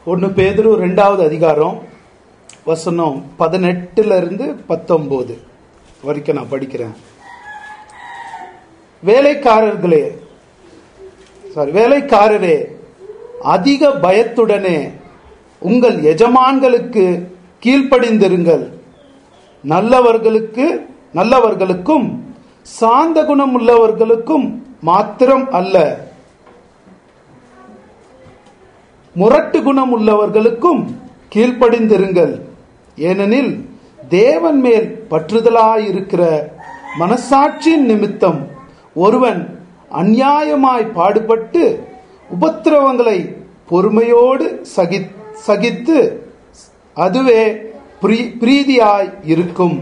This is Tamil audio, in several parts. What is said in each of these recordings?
ஒன்று பேதுரு ரெண்டாவது அதிகாரம் வசனம் பதினெட்டுல இருந்து பத்தொன்பது வரைக்கும் நான் படிக்கிறேன் வேலைக்காரர்களே சாரி வேலைக்காரரே அதிக பயத்துடனே உங்கள் எஜமான்களுக்கு கீழ்ப்படிந்திருங்கள் நல்லவர்களுக்கு நல்லவர்களுக்கும் சாந்த குணம் உள்ளவர்களுக்கும் மாத்திரம் அல்ல முரட்டு குணம் உள்ளவர்களுக்கும் கீழ்ப்படிந்திருங்கள் ஏனெனில் தேவன் மேல் பற்றுதலாயிருக்கிற மனசாட்சியின் நிமித்தம் ஒருவன் அநியாயமாய் பாடுபட்டு உபத்திரவங்களை பொறுமையோடு சகி சகித்து அதுவே பிரீ- பிரீதியாய் இருக்கும்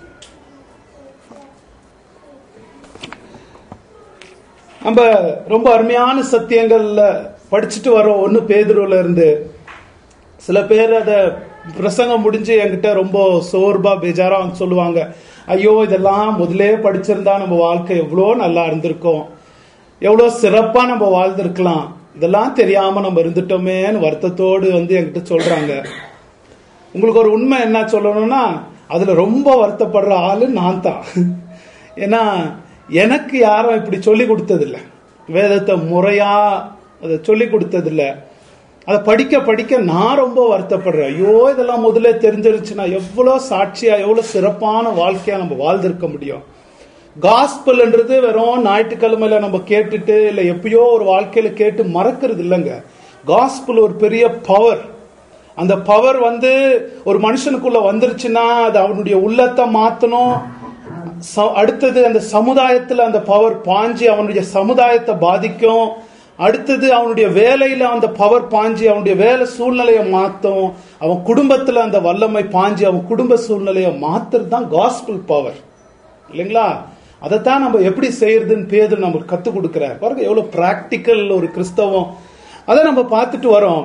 நம்ம ரொம்ப அருமையான சத்தியங்கள்ல படிச்சுட்டு வரோம் ஒன்னு பேதுருல இருந்து சில பேர் அத பிரசங்கம் முடிஞ்சு என்கிட்ட ரொம்ப சோர்வா பேஜாரா வந்து சொல்லுவாங்க ஐயோ இதெல்லாம் முதலே படிச்சிருந்தா நம்ம வாழ்க்கை எவ்வளோ நல்லா இருந்திருக்கும் எவ்வளோ சிறப்பா நம்ம வாழ்ந்திருக்கலாம் இதெல்லாம் தெரியாம நம்ம இருந்துட்டோமேன்னு வருத்தத்தோடு வந்து என்கிட்ட சொல்றாங்க உங்களுக்கு ஒரு உண்மை என்ன சொல்லணும்னா அதுல ரொம்ப வருத்தப்படுற ஆளு நான் தான் ஏன்னா எனக்கு யாரும் இப்படி சொல்லி கொடுத்ததில்ல வேதத்தை முறையா அதை சொல்லி கொடுத்ததில்ல அதை படிக்க படிக்க நான் ரொம்ப வருத்தப்படுறேன் ஐயோ இதெல்லாம் முதல்ல தெரிஞ்சிருச்சுன்னா எவ்வளோ சாட்சியா எவ்வளோ சிறப்பான வாழ்க்கையா நம்ம வாழ்ந்திருக்க முடியும் காஸ்பல்ன்றது வெறும் ஞாயிற்றுக்கிழமையில நம்ம கேட்டுட்டு இல்லை எப்பயோ ஒரு வாழ்க்கையில கேட்டு மறக்கிறது இல்லைங்க காஸ்பல் ஒரு பெரிய பவர் அந்த பவர் வந்து ஒரு மனுஷனுக்குள்ள வந்துருச்சுன்னா அது அவனுடைய உள்ளத்தை மாத்தணும் ச- அடுத்தது அந்த சமுதாயத்துல அந்த பவர் பாஞ்சி அவனுடைய சமுதாயத்தை பாதிக்கும் அடுத்தது அவனுடைய வேலையில அந்த பவர் பாஞ்சி அவனுடைய வேலை சூழ்நிலையை மாத்தும் அவன் குடும்பத்துல அந்த வல்லமை பாஞ்சி அவன் குடும்ப சூழ்நிலையை மாத்துறது தான் காஸ்பிள் பவர் இல்லைங்களா அதைத்தான் நம்ம எப்படி செய்யறதுன்னு பேதர் நமக்கு கத்துக் கொடுக்கிறார் பாருங்க எவ்வளவு பிராக்டிக்கல் ஒரு கிறிஸ்தவம் அதை நம்ம பார்த்துட்டு வரோம்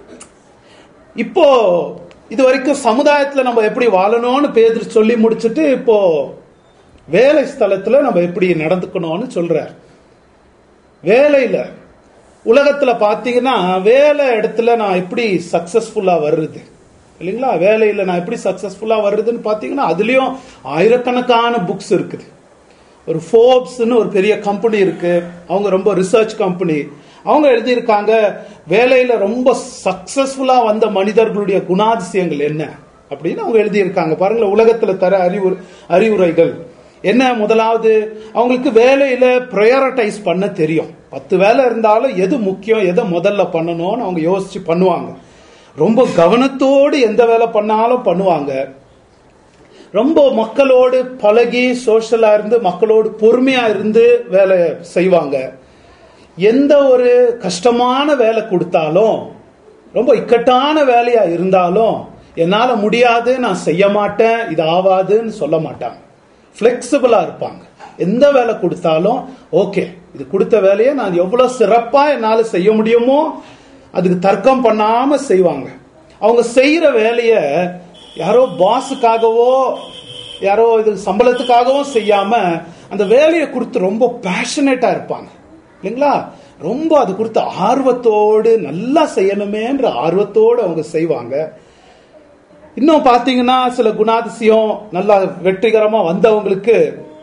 இப்போ இது வரைக்கும் சமுதாயத்துல நம்ம எப்படி வாழணும்னு பேதர் சொல்லி முடிச்சுட்டு இப்போ வேலை ஸ்தலத்துல நம்ம எப்படி நடந்துக்கணும்னு சொல்றார் வேலையில உலகத்துல பாத்தீங்கன்னா வேலை இடத்துல நான் எப்படி சக்சஸ்ஃபுல்லா வர்றது இல்லைங்களா வேலையில நான் எப்படி சக்சஸ்ஃபுல்லா வர்றதுன்னு பாத்தீங்கன்னா அதுலயும் ஆயிரக்கணக்கான புக்ஸ் இருக்குது ஒரு ஃபோர்ப்ஸ்னு ஒரு பெரிய கம்பெனி இருக்கு அவங்க ரொம்ப ரிசர்ச் கம்பெனி அவங்க எழுதியிருக்காங்க வேலையில ரொம்ப சக்சஸ்ஃபுல்லா வந்த மனிதர்களுடைய குணாதிசயங்கள் என்ன அப்படின்னு அவங்க எழுதியிருக்காங்க பாருங்களேன் உலகத்துல தர அறிவுரை அறிவுரைகள் என்ன முதலாவது அவங்களுக்கு வேலையில ப்ரையாரிட்டைஸ் பண்ண தெரியும் பத்து வேலை இருந்தாலும் எது முக்கியம் எதை முதல்ல பண்ணணும்னு அவங்க யோசிச்சு பண்ணுவாங்க ரொம்ப கவனத்தோடு எந்த வேலை பண்ணாலும் பண்ணுவாங்க ரொம்ப மக்களோடு பழகி சோஷலா இருந்து மக்களோடு பொறுமையா இருந்து வேலை செய்வாங்க எந்த ஒரு கஷ்டமான வேலை கொடுத்தாலும் ரொம்ப இக்கட்டான வேலையா இருந்தாலும் என்னால முடியாது நான் செய்ய மாட்டேன் இது ஆவாதுன்னு சொல்ல மாட்டாங்க ஃபிளெக்சிபிளா இருப்பாங்க எந்த வேலை கொடுத்தாலும் ஓகே இது கொடுத்த வேலையை நான் எவ்வளவு சிறப்பா என்னால செய்ய முடியுமோ அதுக்கு தர்க்கம் பண்ணாம செய்வாங்க அவங்க செய்யற வேலைய யாரோ பாஸுக்காகவோ யாரோ இது சம்பளத்துக்காகவும் செய்யாம அந்த வேலையை குறித்து ரொம்ப பேஷனேட்டா இருப்பாங்க இல்லைங்களா ரொம்ப அது குறித்த ஆர்வத்தோடு நல்லா செய்யணுமேன்ற ஆர்வத்தோடு அவங்க செய்வாங்க இன்னும் பாத்தீங்கன்னா சில குணாதிசயம் நல்லா வெற்றிகரமா வந்தவங்களுக்கு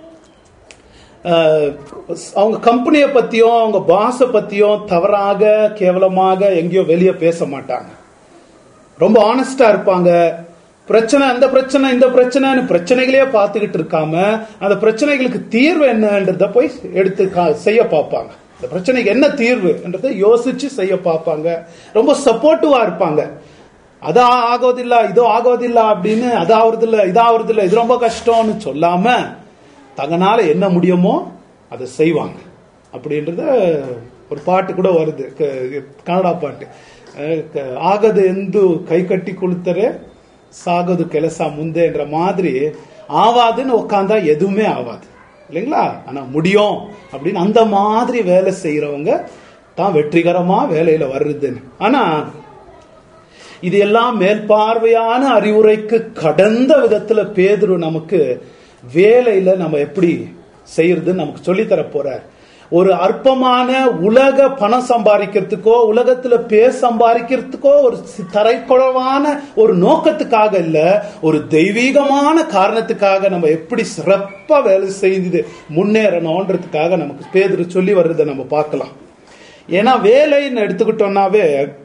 அஹ், அவங்க கம்பெனியை பத்தியும் அவங்க பாஸை பத்தியும் தவறாக கேவலமாக எங்கேயோ வெளியே பேச மாட்டாங்க ரொம்ப ஆனஸ்டா இருப்பாங்க பிரச்சனை அந்த பிரச்சனை இந்த பிரச்சனைன்னு பிரச்சனைகளே பார்த்துக்கிட்டு இருக்காம அந்த பிரச்சனைகளுக்கு தீர்வு என்னன்றத போய் எடுத்து கா- செய்ய பார்ப்பாங்க இந்த பிரச்சனைக்கு என்ன தீர்வுன்றதை யோசிச்சு செய்ய பார்ப்பாங்க ரொம்ப சப்போர்ட்டிவா இருப்பாங்க அதா ஆಗೋದಿಲ್ಲ இதோ ஆಗೋದಿಲ್ಲ அப்படின்னு அது ஆகுறதில்ல இது ஆகுறதில்ல இது ரொம்ப கஷ்டம்னு சொல்லாம தங்கனால என்ன முடியுமோ அதை செய்வாங்க அப்படின்றத ஒரு பாட்டு கூட வருது க- கன்னடா பாட்டு அஹ் க- ಆಗದು ಎಂದು ಕೈ ಕಟ್ಟಿ ಕುಳಿತರೆ சாகது ಕೆಲಸ ಮುಂದೆன்ற மாதிரி ஆவாதுன்னு உட்காந்தா எதுவுமே ஆவாது இல்லைங்களா ஆனா முடியும் அப்படின்னு அந்த மாதிரி வேலை செய்யறவங்க தான் வெற்றிகரமா வேலையில வர்றதுன்னு ஆனா இது எல்லாம் மேல்பார்வையான அறிவுரைக்கு கடந்த விதத்துல பேதுரு நமக்கு வேலையில நம்ம எப்படி செய்யறதுன்னு நமக்கு சொல்லித்தர போறார் ஒரு அற்பமான உலக பணம் சம்பாதிக்கிறதுக்கோ உலகத்துல பேர் சம்பாதிக்கிறதுக்கோ ஒரு சி- தரைக்குறவான ஒரு நோக்கத்துக்காக இல்ல ஒரு தெய்வீகமான காரணத்துக்காக நம்ம எப்படி சிறப்பா வேலை செய்து முன்னேறணும்ன்றதுக்காக நமக்கு பேதுரு சொல்லி வர்றதை நம்ம பார்க்கலாம் ஏன்னா வேலைன்னு எடுத்துக்கிட்டோம்னாவே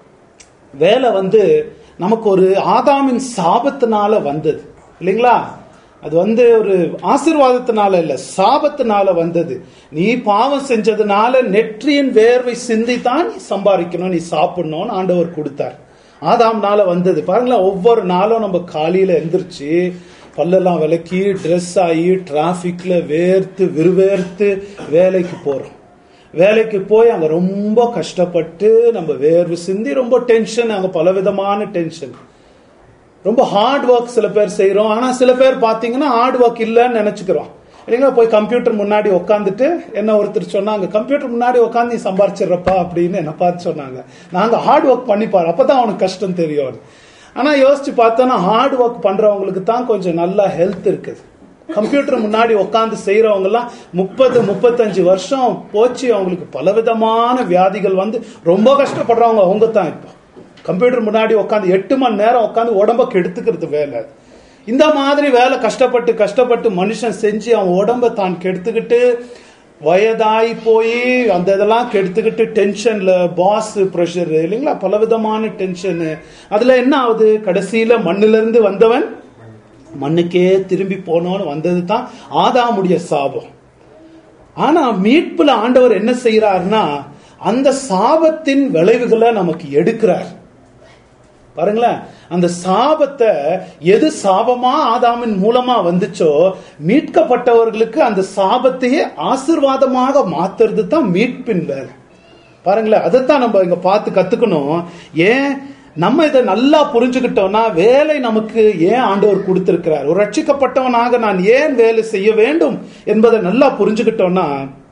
வேலை வந்து நமக்கு ஒரு ஆதாமின் சாபத்தினால வந்தது இல்லைங்களா அது வந்து ஒரு ஆசீர்வாதத்தினால இல்ல சாபத்தினால வந்தது நீ பாவம் செஞ்சதுனால நெற்றியின் வேர்வை சிந்தி தான் நீ சம்பாதிக்கணும் நீ சாப்பிடணும்னு ஆண்டவர் கொடுத்தார் ஆதாம்னால வந்தது பாருங்களேன் ஒவ்வொரு நாளும் நம்ம காலையில எந்திரிச்சு பல்லெல்லாம் விளக்கி ட்ரெஸ் ஆகி டிராஃபிக்ல வேர்த்து விறுவேர்த்து வேலைக்கு போறோம் வேலைக்கு போய் அங்க ரொம்ப கஷ்டப்பட்டு நம்ம வேர்வு சிந்தி ரொம்ப டென்ஷன் அங்க பலவிதமான டென்ஷன் ரொம்ப ஹார்ட் ஒர்க் சில பேர் செய்றோம் ஆனா சில பேர் பாத்தீங்கன்னா ஹார்ட் ஒர்க் இல்லைன்னு நினைச்சுக்கிறோம் இல்லைங்களா போய் கம்ப்யூட்டர் முன்னாடி உட்காந்துட்டு என்ன ஒருத்தர் சொன்னாங்க கம்ப்யூட்டர் முன்னாடி உட்காந்து நீ சம்பாரிச்சிடுறப்பா அப்படின்னு என்ன பார்த்து சொன்னாங்க நாங்க ஹார்ட் ஒர்க் பண்ணி பாரு அப்பதான் அவனுக்கு கஷ்டம் தெரியும் ஆனா யோசிச்சு பார்த்தோன்னா ஹார்ட் ஒர்க் பண்றவங்களுக்கு தான் கொஞ்சம் நல்லா ஹெல்த் இருக்குது கம்ப்யூட்டர் முன்னாடி உட்காந்து செய்யறவங்க எல்லாம் முப்பது முப்பத்தஞ்சு வருஷம் போச்சு அவங்களுக்கு பலவிதமான வியாதிகள் வந்து ரொம்ப கஷ்டப்படுறவங்க அவங்க தான் இப்போ கம்ப்யூட்டர் முன்னாடி உட்காந்து எட்டு மணி நேரம் உட்காந்து உடம்ப கெடுத்துக்கிறது வேலை அது. இந்த மாதிரி வேலை கஷ்டப்பட்டு கஷ்டப்பட்டு மனுஷன் செஞ்சு அவன் உடம்ப தான் கெடுத்துக்கிட்டு வயதாகி போய் அந்த இதெல்லாம் கெடுத்துக்கிட்டு டென்ஷன்ல பாஸ் ப்ரெஷர் இல்லைங்களா பலவிதமான டென்ஷனு அதுல என்ன ஆகுது கடைசியில மண்ணுல இருந்து வந்தவன் மண்ணுக்கே திரும்பி போனோன்னு வந்தது தான் ஆதாமுடைய சாபம் ஆனா மீட்புல ஆண்டவர் என்ன செய்யறாருன்னா அந்த சாபத்தின் விளைவுகளை நமக்கு எடுக்கிறார் பாருங்களேன் அந்த சாபத்தை எது சாபமா ஆதாமின் மூலமா வந்துச்சோ மீட்கப்பட்டவர்களுக்கு அந்த சாபத்தையே ஆசிர்வாதமாக மாத்துறது தான் மீட்பின் வேலை பாருங்களேன் அதைத்தான் நம்ம இங்க பார்த்து கத்துக்கணும் ஏன் நம்ம இதை நல்லா புரிஞ்சுக்கிட்டோம்னா வேலை நமக்கு ஏன் ஆண்டவர் கொடுத்திருக்கிறார் ஒரு ரட்சிக்கப்பட்டவனாக நான் ஏன் வேலை செய்ய வேண்டும் என்பதை நல்லா புரிஞ்சுக்கிட்டோம்னா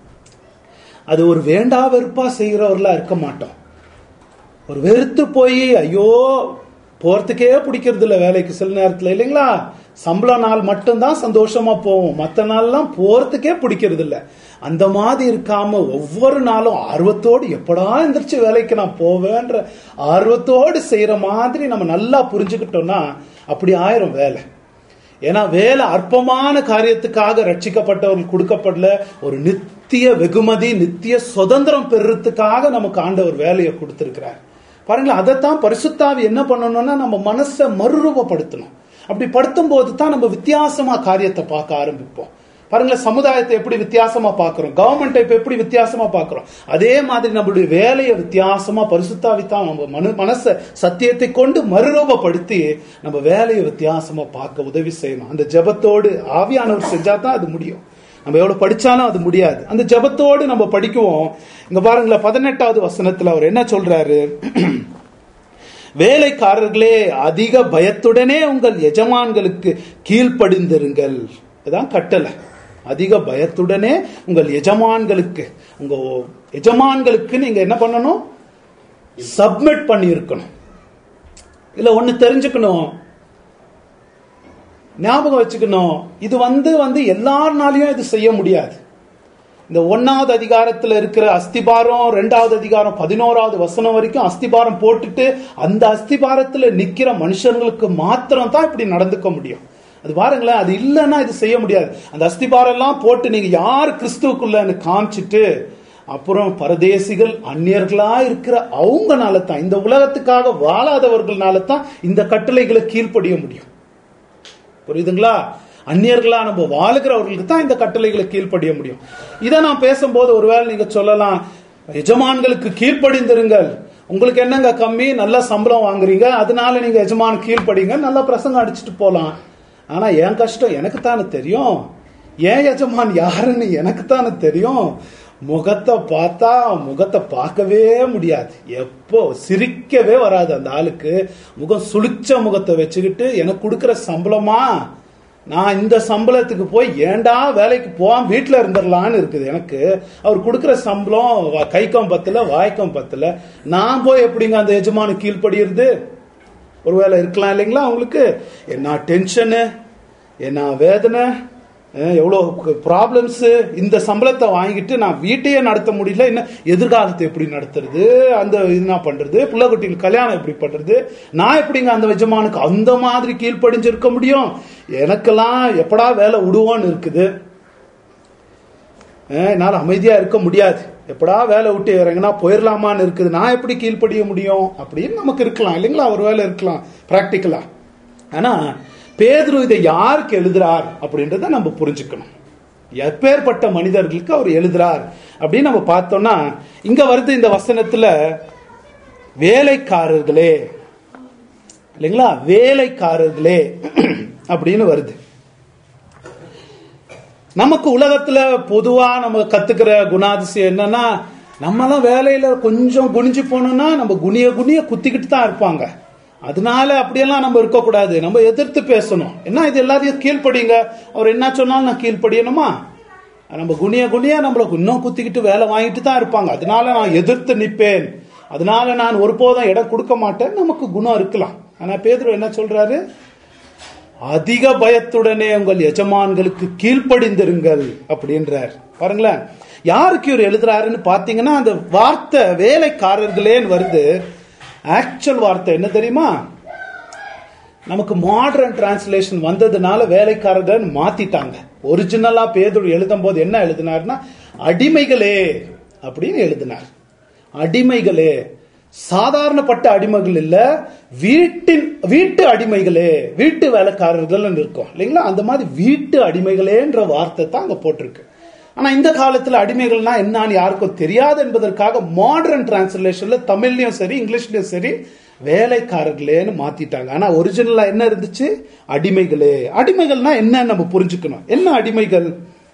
அது ஒரு வேண்டா வெறுப்பா செய்கிறவர்களா இருக்க மாட்டோம் ஒரு வெறுத்து போய் ஐயோ போறதுக்கே பிடிக்கிறது இல்ல வேலைக்கு சில நேரத்துல இல்லைங்களா சம்பள நாள் மட்டும்தான் சந்தோஷமா போவோம் மற்ற நாள்லாம் போறதுக்கே பிடிக்கிறது இல்ல அந்த மாதிரி இருக்காம ஒவ்வொரு நாளும் ஆர்வத்தோடு எப்படா எந்திரிச்சு வேலைக்கு நான் போவேன்ற ஆர்வத்தோடு செய்யற மாதிரி நம்ம நல்லா புரிஞ்சுக்கிட்டோம்னா அப்படி ஆயிரும் வேலை ஏன்னா வேலை அற்பமான காரியத்துக்காக ரட்சிக்கப்பட்டவர்கள் கொடுக்கப்படல ஒரு நித்திய வெகுமதி நித்திய சுதந்திரம் பெறுறதுக்காக நமக்கு ஆண்டவர் வேலையை கொடுத்திருக்கிறார் பாருங்களேன் அதைத்தான் பரிசுத்தாவி என்ன பண்ணணும்னா நம்ம மனசை மறுரூபப்படுத்தணும் அப்படி படுத்தும் போது தான் நம்ம வித்தியாசமா காரியத்தை பார்க்க ஆரம்பிப்போம் பாருங்களேன் சமுதாயத்தை எப்படி வித்தியாசமா பார்க்கிறோம் கவர்மெண்ட் இப்ப எப்படி வித்தியாசமா பார்க்கிறோம் அதே மாதிரி நம்மளுடைய வேலையை வித்தியாசமா பரிசுத்தாவி தான் நம்ம மனு மனசை சத்தியத்தை கொண்டு மறுரூபப்படுத்தி நம்ம வேலையை வித்தியாசமா பார்க்க உதவி செய்யணும் அந்த ஜெபத்தோடு ஆவியானவர் செஞ்சா தான் அது முடியும் நம்ம எவ்வளவு படிச்சாலும் அது முடியாது அந்த ஜெபத்தோடு நம்ம படிக்குவோம் இங்க பாருங்களேன் பதினெட்டாவது வசனத்துல அவர் என்ன சொல்றாரு வேலைக்காரர்களே அதிக பயத்துடனே உங்கள் எஜமான்களுக்கு கீழ்ப்படிந்திருங்கள் இதுதான் கட்டளை அதிக பயத்துடனே உங்கள் எஜமான்களுக்கு உங்க எஜமான்களுக்கு நீங்க என்ன பண்ணணும் சப்மிட் பண்ணி இருக்கணும் இல்ல ஒண்ணு தெரிஞ்சுக்கணும் ஞாபகம் வச்சுக்கணும் இது வந்து வந்து எல்லாருனாலையும் இது செய்ய முடியாது இந்த ஒன்னாவது அதிகாரத்துல இருக்கிற அஸ்திபாரம் ரெண்டாவது அதிகாரம் பதினோராவது வசனம் வரைக்கும் அஸ்திபாரம் போட்டுட்டு அந்த அஸ்திபாரத்துல நிக்கிற மனுஷங்களுக்கு மாத்திரம் தான் இப்படி நடந்துக்க முடியும் அது பாருங்களேன் அது இல்லைன்னா இது செய்ய முடியாது அந்த அஸ்திபாரம் எல்லாம் போட்டு நீங்க யார் கிறிஸ்துவுக்குள்ளன்னு காமிச்சிட்டு அப்புறம் பரதேசிகள் அந்நியர்களா இருக்கிற அவங்கனால தான் இந்த உலகத்துக்காக வாழாதவர்களால தான் இந்த கட்டளைகளை கீழ்ப்படிய முடியும் புரியுதுங்களா அந்நியர்களா நம்ம வாழுகிறவர்களுக்கு தான் இந்த கட்டளைகளை கீழ்ப்படிய முடியும் இதை நான் பேசும்போது ஒருவேளை நீங்க சொல்லலாம் எஜமான்களுக்கு கீழ்ப்படிந்திருங்கள் உங்களுக்கு என்னங்க கம்மி நல்ல சம்பளம் வாங்குறீங்க அதனால நீங்க எஜமான் கீழ்ப்படிங்க நல்ல பிரசங்கம் அடிச்சுட்டு போலாம் ஆனா என் கஷ்டம் எனக்கு தானே தெரியும் ஏன் எஜமான் யாருன்னு எனக்கு தானே தெரியும் முகத்தை பார்த்தா முகத்தை பார்க்கவே முடியாது எப்போ சிரிக்கவே வராது அந்த ஆளுக்கு முகம் சுளிச்ச முகத்தை வச்சுக்கிட்டு எனக்கு கொடுக்கிற சம்பளமா நான் இந்த சம்பளத்துக்கு போய் ஏண்டா வேலைக்கு போகாம வீட்டில் இருந்துடலான்னு இருக்குது எனக்கு அவர் கொடுக்குற சம்பளம் வ- கைக்கம் பத்தல வாய்க்கம் பத்தல நான் போய் எப்படிங்க அந்த எஜமானு கீழ்ப்படியிறது ஒருவேளை இருக்கலாம் இல்லைங்களா உங்களுக்கு என்ன டென்ஷனு என்ன வேதனை அஹ் எவ்வளோ ப்ராப்ளம்ஸ் இந்த சம்பளத்தை வாங்கிட்டு நான் வீட்டையே நடத்த முடியல என்ன எதிர்காலத்தை எப்படி நடத்துறது அந்த இது என்ன பண்றது பிள்ளை குட்டிகள் கல்யாணம் எப்படி பண்றது நான் எப்படிங்க அந்த எஜமானுக்கு அந்த மாதிரி கீழ்ப்படிஞ்சிருக்க முடியும் எனக்கெல்லாம் எப்படா வேலை விடுவோன்னு இருக்குது அஹ் என்னால் அமைதியா இருக்க முடியாது எப்படா வேலை விட்டு இறங்கினா போயிடலாமான்னு இருக்குது நான் எப்படி கீழ்ப்படிய முடியும் அப்படின்னு நமக்கு இருக்கலாம் இல்லைங்களா ஒரு வேலை இருக்கலாம் பிராக்டிக்கலா ஆனா பேதுரு இதை யாருக்கு எழுதுறார் அப்படின்றத நம்ம புரிஞ்சுக்கணும் எப்பேற்பட்ட மனிதர்களுக்கு அவர் எழுதுறார் அப்படின்னு நம்ம பார்த்தோம்னா இங்க வருது இந்த வசனத்துல வேலைக்காரர்களே இல்லைங்களா வேலைக்காரர்களே அப்படின்னு வருது நமக்கு உலகத்துல பொதுவா நம்ம கத்துக்கிற குணாதிசயம் என்னன்னா நம்மலாம் வேலையில கொஞ்சம் குனிஞ்சு போனோம்னா நம்ம குனிய குனிய குத்திக்கிட்டு தான் இருப்பாங்க அதனால அப்படியெல்லாம் நம்ம இருக்கக்கூடாது நம்ம எதிர்த்து பேசணும் என்ன இது எல்லாத்தையும் கீழ்ப்படிங்க அவர் என்ன சொன்னாலும் நான் கீழ்ப்படியணுமா நம்ம குனிய குனிய நம்மளுக்கு இன்னும் குத்திக்கிட்டு வேலை வாங்கிட்டு தான் இருப்பாங்க அதனால நான் எதிர்த்து நிற்பேன் அதனால நான் ஒருபோதும் இடம் கொடுக்க மாட்டேன் நமக்கு குணம் இருக்கலாம் ஆனா பேதுரு என்ன சொல்றாரு அதிக பயத்துடனே உங்கள் எஜமான்களுக்கு கீழ்ப்படிந்திருங்கள் அப்படின்றார் பாருங்களேன் யாருக்கு இவர் எழுதுறாருன்னு பாத்தீங்கன்னா அந்த வார்த்தை வேலைக்காரர்களேன்னு வருது ஆக்சுவல் வார்த்தை என்ன தெரியுமா நமக்கு மாடர்ன் டிரான்ஸ்லேஷன் வந்ததுனால வேலைக்காரர்கள் மாத்திட்டாங்க ஒரிஜினலா பேதுரு எழுதும் போது என்ன எழுதினார்னா அடிமைகளே அப்படின்னு எழுதினார் அடிமைகளே சாதாரணப்பட்ட அடிமைகள் இல்ல வீட்டின் வீட்டு அடிமைகளே வீட்டு வேலைக்காரர்கள் இருக்கும் இல்லைங்களா அந்த மாதிரி வீட்டு அடிமைகளேன்ற வார்த்தை தான் அங்க போட்டிருக்கு ஆனா இந்த காலத்துல அடிமைகள்னா என்னன்னு யாருக்கும் தெரியாது என்பதற்காக மாடர்ன் டிரான்ஸ்லேஷன்ல தமிழ்லயும் சரி இங்கிலீஷ்லயும் சரி வேலைக்காரர்களேன்னு மாத்திட்டாங்க ஆனா ஒரிஜினலா என்ன இருந்துச்சு அடிமைகளே அடிமைகள்னா என்ன நம்ம புரிஞ்சுக்கணும் என்ன அடிமைகள்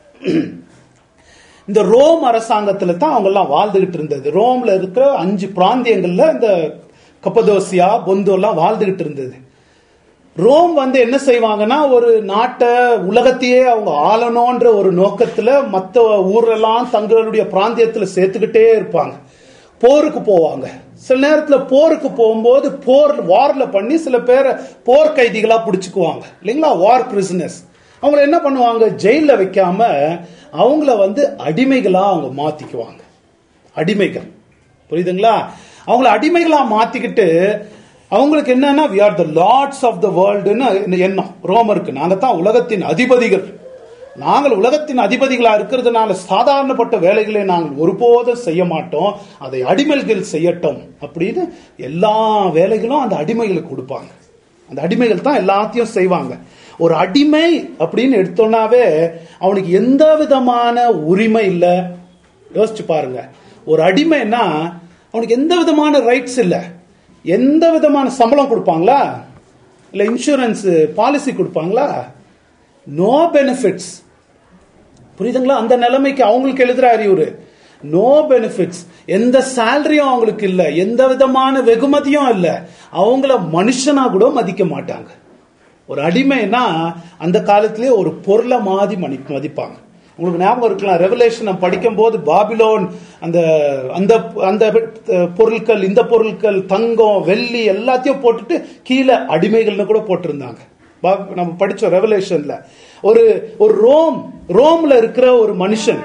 இந்த ரோம் அரசாங்கத்துல தான் அவங்க எல்லாம் வாழ்ந்துகிட்டு இருந்தது ரோம்ல இருக்கிற அஞ்சு பிராந்தியங்கள்ல இந்த கப்பதோசியா பொந்து எல்லாம் வாழ்ந்துகிட்டு இருந்தது ரோம் வந்து என்ன செய்வாங்கன்னா ஒரு நாட்டை உலகத்தையே அவங்க ஆளணும்ன்ற ஒரு நோக்கத்துல மற்ற ஊரெல்லாம் தங்களுடைய பிராந்தியத்துல சேர்த்துக்கிட்டே இருப்பாங்க போருக்கு போவாங்க சில நேரத்துல போருக்கு போகும்போது போர் வார்ல பண்ணி சில பேரை போர் கைதிகளா பிடிச்சுக்குவாங்க இல்லைங்களா வார் பிரிசனர்ஸ் அவங்கள என்ன பண்ணுவாங்க ஜெயில வைக்காம அவங்கள வந்து அடிமைகளா அவங்க மாத்திக்குவாங்க அடிமைகள் புரியுதுங்களா அவங்கள அடிமைகளா மாத்திக்கிட்டு அவங்களுக்கு என்னன்னா we are the lords of the வேர்ல்டுன்னு எண்ணம் ரோமருக்கு நாங்க தான் உலகத்தின் அதிபதிகள் நாங்கள் உலகத்தின் அதிபதிகளா இருக்கிறதுனால சாதாரணப்பட்ட வேலைகளை நாங்கள் ஒருபோதும் செய்ய மாட்டோம் அதை அடிமைகள் செய்யட்டும் அப்படின்னு எல்லா வேலைகளும் அந்த அடிமைகளுக்கு கொடுப்பாங்க அந்த அடிமைகள் தான் எல்லாத்தையும் செய்வாங்க ஒரு அடிமை அப்படின்னு எடுத்தோம்னாவே அவனுக்கு எந்த விதமான உரிமை இல்லை யோசிச்சு பாருங்க ஒரு அடிமைன்னா அவனுக்கு எந்த விதமான ரைட்ஸ் இல்லை எந்த விதமான சம்பளம் கொடுப்பாங்களா இல்ல இன்சூரன்ஸ் பாலிசி கொடுப்பாங்களா நோ பெனிஃபிட்ஸ் புரியுதுங்களா அந்த நிலைமைக்கு அவங்களுக்கு எழுதுறாரு இவரு நோ பெனிஃபிட்ஸ் எந்த சேலரியும் அவங்களுக்கு இல்ல எந்த விதமான வெகுமதியும் இல்ல அவங்கள மனுஷனா கூட மதிக்க மாட்டாங்க ஒரு அடிமைனா அந்த காலத்திலே ஒரு பொருளை மாதி மதி மதிப்பாங்க உங்களுக்கு ஞாபகம் இருக்கலாம் ரெவலேஷன் நம்ம படிக்கும் போது பாபிலோன் அந்த அந்த அந்த பொருட்கள் இந்த பொருட்கள் தங்கம் வெள்ளி எல்லாத்தையும் போட்டுட்டு கீழே அடிமைகள்னு கூட போட்டிருந்தாங்க நம்ம படிச்சோம் ரெவலேஷன்ல ஒரு ஒரு ரோம் ரோம்ல இருக்கிற ஒரு மனுஷன்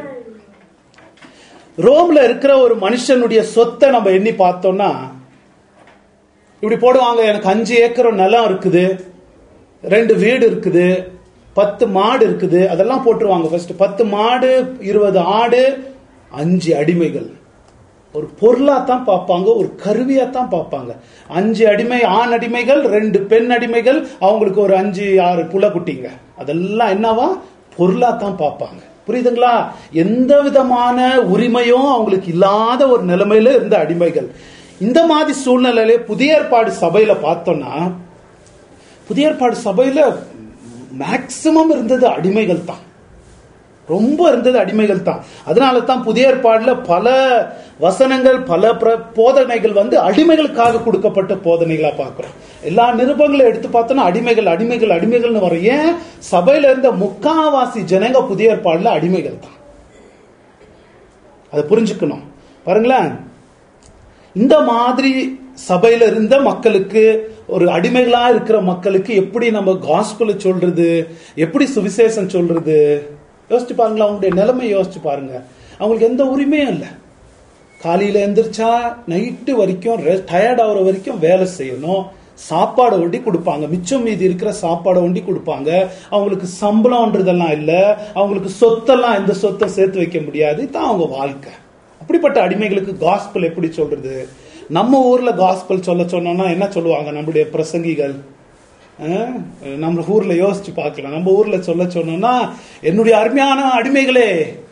ரோம்ல இருக்கிற ஒரு மனுஷனுடைய சொத்தை நம்ம எண்ணி பார்த்தோம்னா இப்படி போடுவாங்க எனக்கு அஞ்சு ஏக்கர் நிலம் இருக்குது ரெண்டு வீடு இருக்குது பத்து மாடு இருக்குது அதெல்லாம் போட்டுருவாங்க ஃபர்ஸ்ட் பத்து மாடு இருபது ஆடு அஞ்சு அடிமைகள் ஒரு பொருளா தான் பார்ப்பாங்க ஒரு கருவியா தான் பார்ப்பாங்க அஞ்சு அடிமை ஆண் அடிமைகள் ரெண்டு பெண் அடிமைகள் அவங்களுக்கு ஒரு அஞ்சு ஆறு புலக்குட்டிங்க அதெல்லாம் என்னவா பொருளா தான் பார்ப்பாங்க புரியுதுங்களா எந்த விதமான உரிமையும் அவங்களுக்கு இல்லாத ஒரு நிலைமையில இருந்த அடிமைகள் இந்த மாதிரி சூழ்நிலையில புதிய ஏற்பாடு சபையில பார்த்தோம்னா புதிய ஏற்பாடு சபையில மேக்சிமம் இருந்தது அடிமைகள் தான் ரொம்ப இருந்தது அடிமைகள் தான் அதனால தான் புதிய ஏற்பாடுல பல வசனங்கள் பல போதனைகள் வந்து அடிமைகளுக்காக கொடுக்கப்பட்ட போதனைகளா பார்க்கிறோம் எல்லா நிருபங்களும் எடுத்து பார்த்தோம்னா அடிமைகள் அடிமைகள் அடிமைகள்னு வரும் ஏன் சபையில இருந்த முக்காவாசி ஜனங்க புதிய ஏற்பாடுல அடிமைகள் தான் அதை புரிஞ்சுக்கணும் பாருங்களேன் இந்த மாதிரி சபையில இருந்த மக்களுக்கு ஒரு அடிமைகளா இருக்கிற மக்களுக்கு எப்படி நம்ம காஸ்பல சொல்றது எப்படி சுவிசேஷம் சொல்றது யோசிச்சு பாருங்களா அவங்களுடைய நிலைமை யோசிச்சு பாருங்க அவங்களுக்கு எந்த உரிமையும் இல்லை காலையில எந்திரிச்சா நைட்டு வரைக்கும் டயர்ட் ஆகுற வரைக்கும் வேலை செய்யணும் சாப்பாடை ஒண்டி கொடுப்பாங்க மிச்சம் மீதி இருக்கிற சாப்பாடை ஒண்டி கொடுப்பாங்க அவங்களுக்கு சம்பளம்ன்றதெல்லாம் இல்லை அவங்களுக்கு சொத்தெல்லாம் எந்த சொத்தும் சேர்த்து வைக்க முடியாது இதுதான் அவங்க வாழ்க்கை அப்படிப்பட்ட அடிமைகளுக்கு காஸ்பல் எப்படி சொல்றது நம்ம ஊர்ல காஸ்பல் சொல்ல சொன்னோம்னா என்ன சொல்லுவாங்க நம்மளுடைய பிரசங்கிகள் அஹ், நம்ம ஊர்ல யோசிச்சு பார்க்கலாம் நம்ம ஊர்ல சொல்ல சொன்னோம்னா என்னுடைய அருமையான அடிமைகளே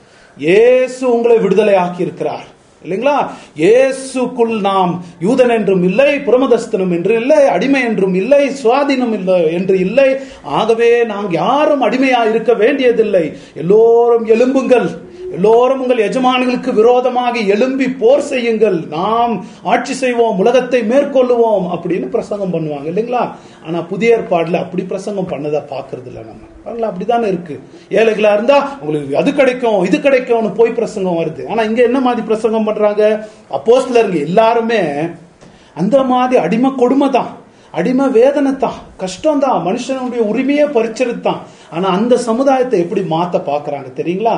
இயேசு உங்களை விடுதலை ஆக்கி இருக்கிறார் இல்லைங்களா இயேசுக்குள் நாம் யூதன் என்றும் இல்லை புறமதஸ்தனும் என்று இல்லை அடிமை என்றும் இல்லை சுவாதீனம் இல்லை என்று இல்லை ஆகவே நாம் யாரும் அடிமையா இருக்க வேண்டியதில்லை எல்லோரும் எழும்புங்கள் எல்லோரும் உங்கள் எஜமான்களுக்கு விரோதமாக எழும்பி போர் செய்யுங்கள் நாம் ஆட்சி செய்வோம் உலகத்தை மேற்கொள்ளுவோம் அப்படின்னு பிரசங்கம் பண்ணுவாங்க இல்லைங்களா ஆனா புதிய ஏற்பாடுல அப்படி பிரசங்கம் பண்ணதை பாக்குறது இல்ல நம்ம பாருங்களா அப்படிதானே இருக்கு ஏழைகளா இருந்தா உங்களுக்கு அது கிடைக்கும் இது கிடைக்கும்னு போய் பிரசங்கம் வருது ஆனா இங்க என்ன மாதிரி பிரசங்கம் பண்றாங்க அப்போஸ்லருங்க எல்லாருமே அந்த மாதிரி அடிமை கொடுமை தான் அடிமை வேதனை தான் கஷ்டம் தான் மனுஷனுடைய உரிமையே பறிச்சது தான் ஆனா அந்த சமுதாயத்தை எப்படி மாத்த பாக்குறாங்க தெரியுங்களா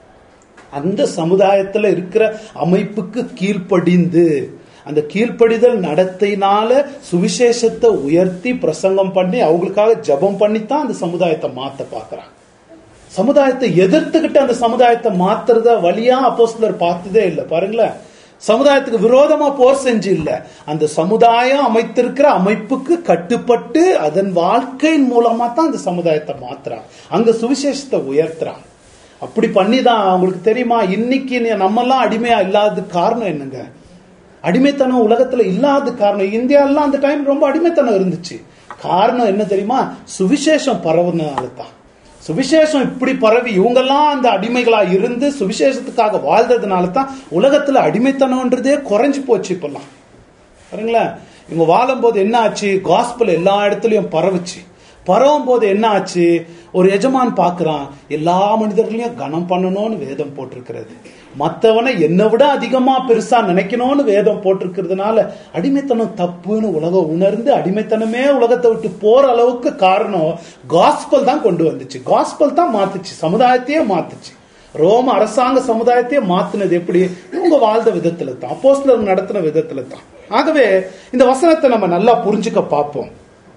அந்த சமுதாயத்துல இருக்கிற அமைப்புக்கு கீழ்ப்படிந்து அந்த கீழ்ப்படிதல் நடத்தையினால சுவிசேஷத்தை உயர்த்தி பிரசங்கம் பண்ணி அவங்களுக்காக ஜெபம் பண்ணித்தான் அந்த சமுதாயத்தை மாத்த பாக்குறாங்க சமுதாயத்தை எதிர்த்துக்கிட்டு அந்த சமுதாயத்தை மாத்துறத வழியா அப்போஸ்தலர் பார்த்ததே இல்லை பாருங்களேன் சமுதாயத்துக்கு விரோதமா போர் செஞ்சு இல்ல அந்த சமுதாயம் அமைத்திருக்கிற அமைப்புக்கு கட்டுப்பட்டு அதன் வாழ்க்கையின் மூலமா தான் அந்த சமுதாயத்தை மாத்துறாங்க அங்க சுவிசேஷத்தை உயர்த்துறாங்க அப்படி பண்ணி தான் அவங்களுக்கு தெரியுமா இன்னைக்கு நீ- நம்மெல்லாம் அடிமையா இல்லாததுக்கு காரணம் என்னங்க அடிமைத்தனம் உலகத்துல இல்லாத காரணம் இந்தியாலாம் அந்த டைம் ரொம்ப அடிமைத்தனம் இருந்துச்சு காரணம் என்ன தெரியுமா சுவிசேஷம் பரவுனதுனால தான் சுவிசேஷம் இப்படி பரவி இவங்கெல்லாம் அந்த அடிமைகளா இருந்து சுவிசேஷத்துக்காக வாழ்ந்ததுனால தான் உலகத்துல அடிமைத்தனம்ன்றதே குறைஞ்சு போச்சு இப்பெல்லாம் பாருங்களேன் இவங்க வாழும்போது என்ன ஆச்சு காஸ்பல் எல்லா இடத்துலயும் பரவுச்சு பரவும் போது என்ன ஆச்சு ஒரு எஜமான் பார்க்கறான் எல்லா மனிதர்களையும் கனம் பண்ணணும்னு வேதம் போட்டிருக்கிறது மத்தவனை என்னை விட அதிகமா பெருசா நினைக்கணும்னு வேதம் போட்டிருக்கிறதுனால அடிமைத்தனம் தப்புன்னு உலகம் உணர்ந்து அடிமைத்தனமே உலகத்தை விட்டு போற அளவுக்கு காரணம் காஸ்பல் தான் கொண்டு வந்துச்சு காஸ்பல் தான் மாத்துச்சு சமுதாயத்தையே மாத்துச்சு ரோம அரசாங்க சமுதாயத்தையே மாத்துனது எப்படி இவங்க வாழ்ந்த விதத்துல தான் அப்போஸ்தலர் நடத்தின விதத்துல தான் ஆகவே இந்த வசனத்தை நம்ம நல்லா புரிஞ்சுக்க பார்ப்போம்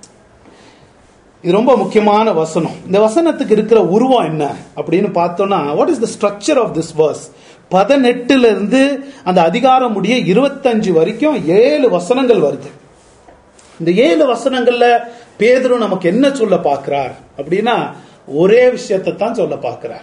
இது ரொம்ப முக்கியமான வசனம் இந்த வசனத்துக்கு இருக்கிற உருவம் என்ன அப்படின்னு பார்த்தோம்னா what is the structure of this verse பதினெட்டுல இருந்து அந்த அதிகாரம் முடிய இருபத்தஞ்சு வரைக்கும் ஏழு வசனங்கள் வருது இந்த ஏழு வசனங்கள்ல பேதுரு நமக்கு என்ன சொல்ல பார்க்கிறார் அப்படின்னா ஒரே விஷயத்தை தான் சொல்ல பார்க்கிறார்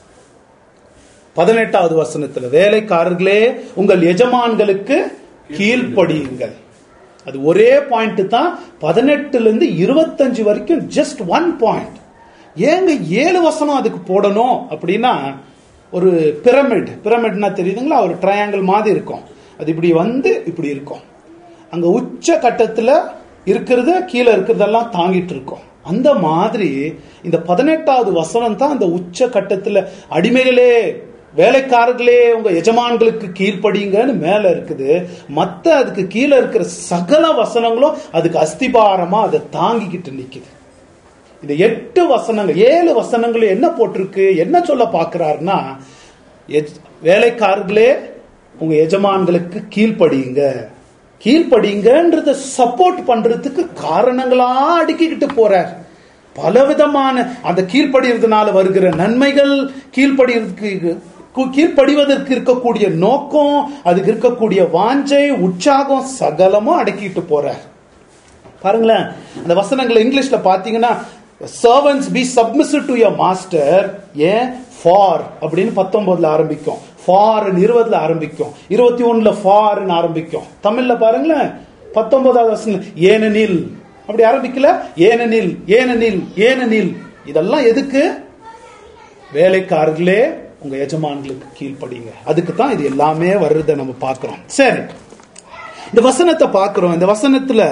பதினெட்டாவது வசனத்துல வேலைக்காரர்களே உங்கள் எஜமான்களுக்கு கீழ்ப்படியுங்கள் அது ஒரே பாயிண்ட் தான் பதினெட்டுல இருந்து இருபத்தஞ்சு வரைக்கும் ஜஸ்ட் ஒன் பாயிண்ட் ஏங்க ஏழு வசனம் அதுக்கு போடணும் அப்படின்னா ஒரு பிரமிட் பிரமிட்னா தெரியுதுங்களா ஒரு ட்ரையாங்கிள் மாதிரி இருக்கும் அது இப்படி வந்து இப்படி இருக்கும் அங்க உச்ச கட்டத்துல இருக்கிறத கீழே இருக்கிறதெல்லாம் தாங்கிட்டு இருக்கும் அந்த மாதிரி இந்த பதினெட்டாவது வசனம் தான் அந்த உச்ச கட்டத்துல அடிமைகளே வேலைக்காரர்களே உங்க எஜமான்களுக்கு கீழ்ப்படிங்கன்னு மேல இருக்குது மத்த அதுக்கு கீழே இருக்கிற சகல வசனங்களும் அதுக்கு அஸ்திபாரமா அதை தாங்கிக்கிட்டு நிக்குது இந்த எட்டு வசனங்கள் ஏழு வசனங்கள் என்ன போட்டிருக்கு என்ன சொல்ல பார்க்கிறாருன்னா எஜ்- வேலைக்காரர்களே உங்க எஜமான்களுக்கு கீழ்ப்படியுங்க கீழ்ப்படிங்கன்றத சப்போர்ட் பண்றதுக்கு காரணங்களா அடுக்கிக்கிட்டு போறார் பலவிதமான அந்த கீழ்ப்படிறதுனால வருகிற நன்மைகள் கீழ்ப்படிறதுக்கு கு- கீழ்ப்படிவதற்கு இருக்கக்கூடிய நோக்கம் அதுக்கு இருக்கக்கூடிய வாஞ்சை உற்சாகம் சகலமும் அடக்கிட்டு போறார் பாருங்களேன் அந்த வசனங்களை இங்கிலீஷ்ல பாத்தீங்கன்னா servants be submissive to your master and for அப்படின்னு பத்தொன்பதுல ஆரம்பிக்கும் ஃபார் இருபதுல ஆரம்பிக்கும் இருபத்தி ஒண்ணுல ஃபார் ஆரம்பிக்கும் தமிழ்ல பாருங்களேன் பத்தொன்பதாவது வசனம் ஏனெனில் அப்படி ஆரம்பிக்கல ஏனெனில் ஏனெனில் ஏனெனில் இதெல்லாம் எதுக்கு வேலைக்காரர்களே உங்க எஜமான்களுக்கு கீழ்ப்படிங்க அதுக்கு தான் இது எல்லாமே வர்றதை நம்ம பார்க்கிறோம் சரி இந்த வசனத்தை பார்க்கிறோம் இந்த வசனத்துல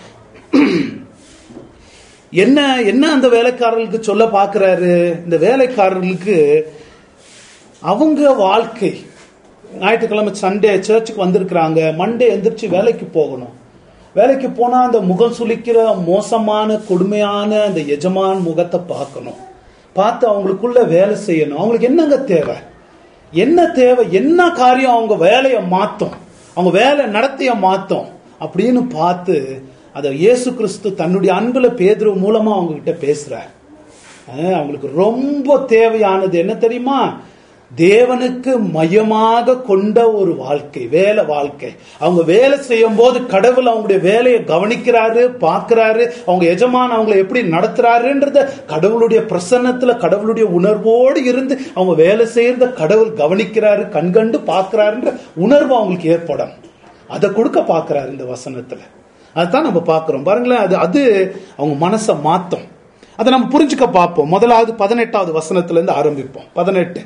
என்ன என்ன அந்த வேலைக்காரர்களுக்கு சொல்ல பார்க்கிறாரு இந்த வேலைக்காரர்களுக்கு அவங்க வாழ்க்கை ஞாயிற்றுக்கிழமை சண்டே சர்ச்சுக்கு வந்திருக்கிறாங்க மண்டே எந்திரிச்சு வேலைக்கு போகணும் வேலைக்கு போனா அந்த முகம் சுளிக்கிற மோசமான கொடுமையான அந்த எஜமான் முகத்தை பார்க்கணும் பார்த்து அவங்களுக்குள்ள வேலை செய்யணும் அவங்களுக்கு என்னங்க தேவை என்ன தேவை என்ன காரியம் அவங்க வேலையை மாத்தும் அவங்க வேலை நடத்திய மாத்தும் அப்படின்னு பார்த்து அதை இயேசு கிறிஸ்து தன்னுடைய அன்புல பேதுரு மூலமா அவங்க கிட்ட பேசுறார் அஹ் அவங்களுக்கு ரொம்ப தேவையானது என்ன தெரியுமா தேவனுக்கு மையமாக கொண்ட ஒரு வாழ்க்கை வேலை வாழ்க்கை அவங்க வேலை செய்யும் போது கடவுள் அவங்களுடைய வேலையை கவனிக்கிறாரு பார்க்கிறாரு அவங்க எஜமான் அவங்களை எப்படி நடத்துறாருன்றத கடவுளுடைய பிரசன்னத்துல கடவுளுடைய உணர்வோடு இருந்து அவங்க வேலை செய்யறத கடவுள் கவனிக்கிறாரு கண்கண்டு பார்க்கிறாருன்ற உணர்வு அவங்களுக்கு ஏற்படும் அதை கொடுக்க பார்க்கிறாரு இந்த வசனத்துல அதுதான் நம்ம பார்க்கிறோம் பாருங்களேன் அது அது அவங்க மனசை மாத்தும் அதை நம்ம புரிஞ்சுக்க பார்ப்போம் முதலாவது பதினெட்டாவது வசனத்துல இருந்து ஆரம்பிப்போம் பதினெட்டு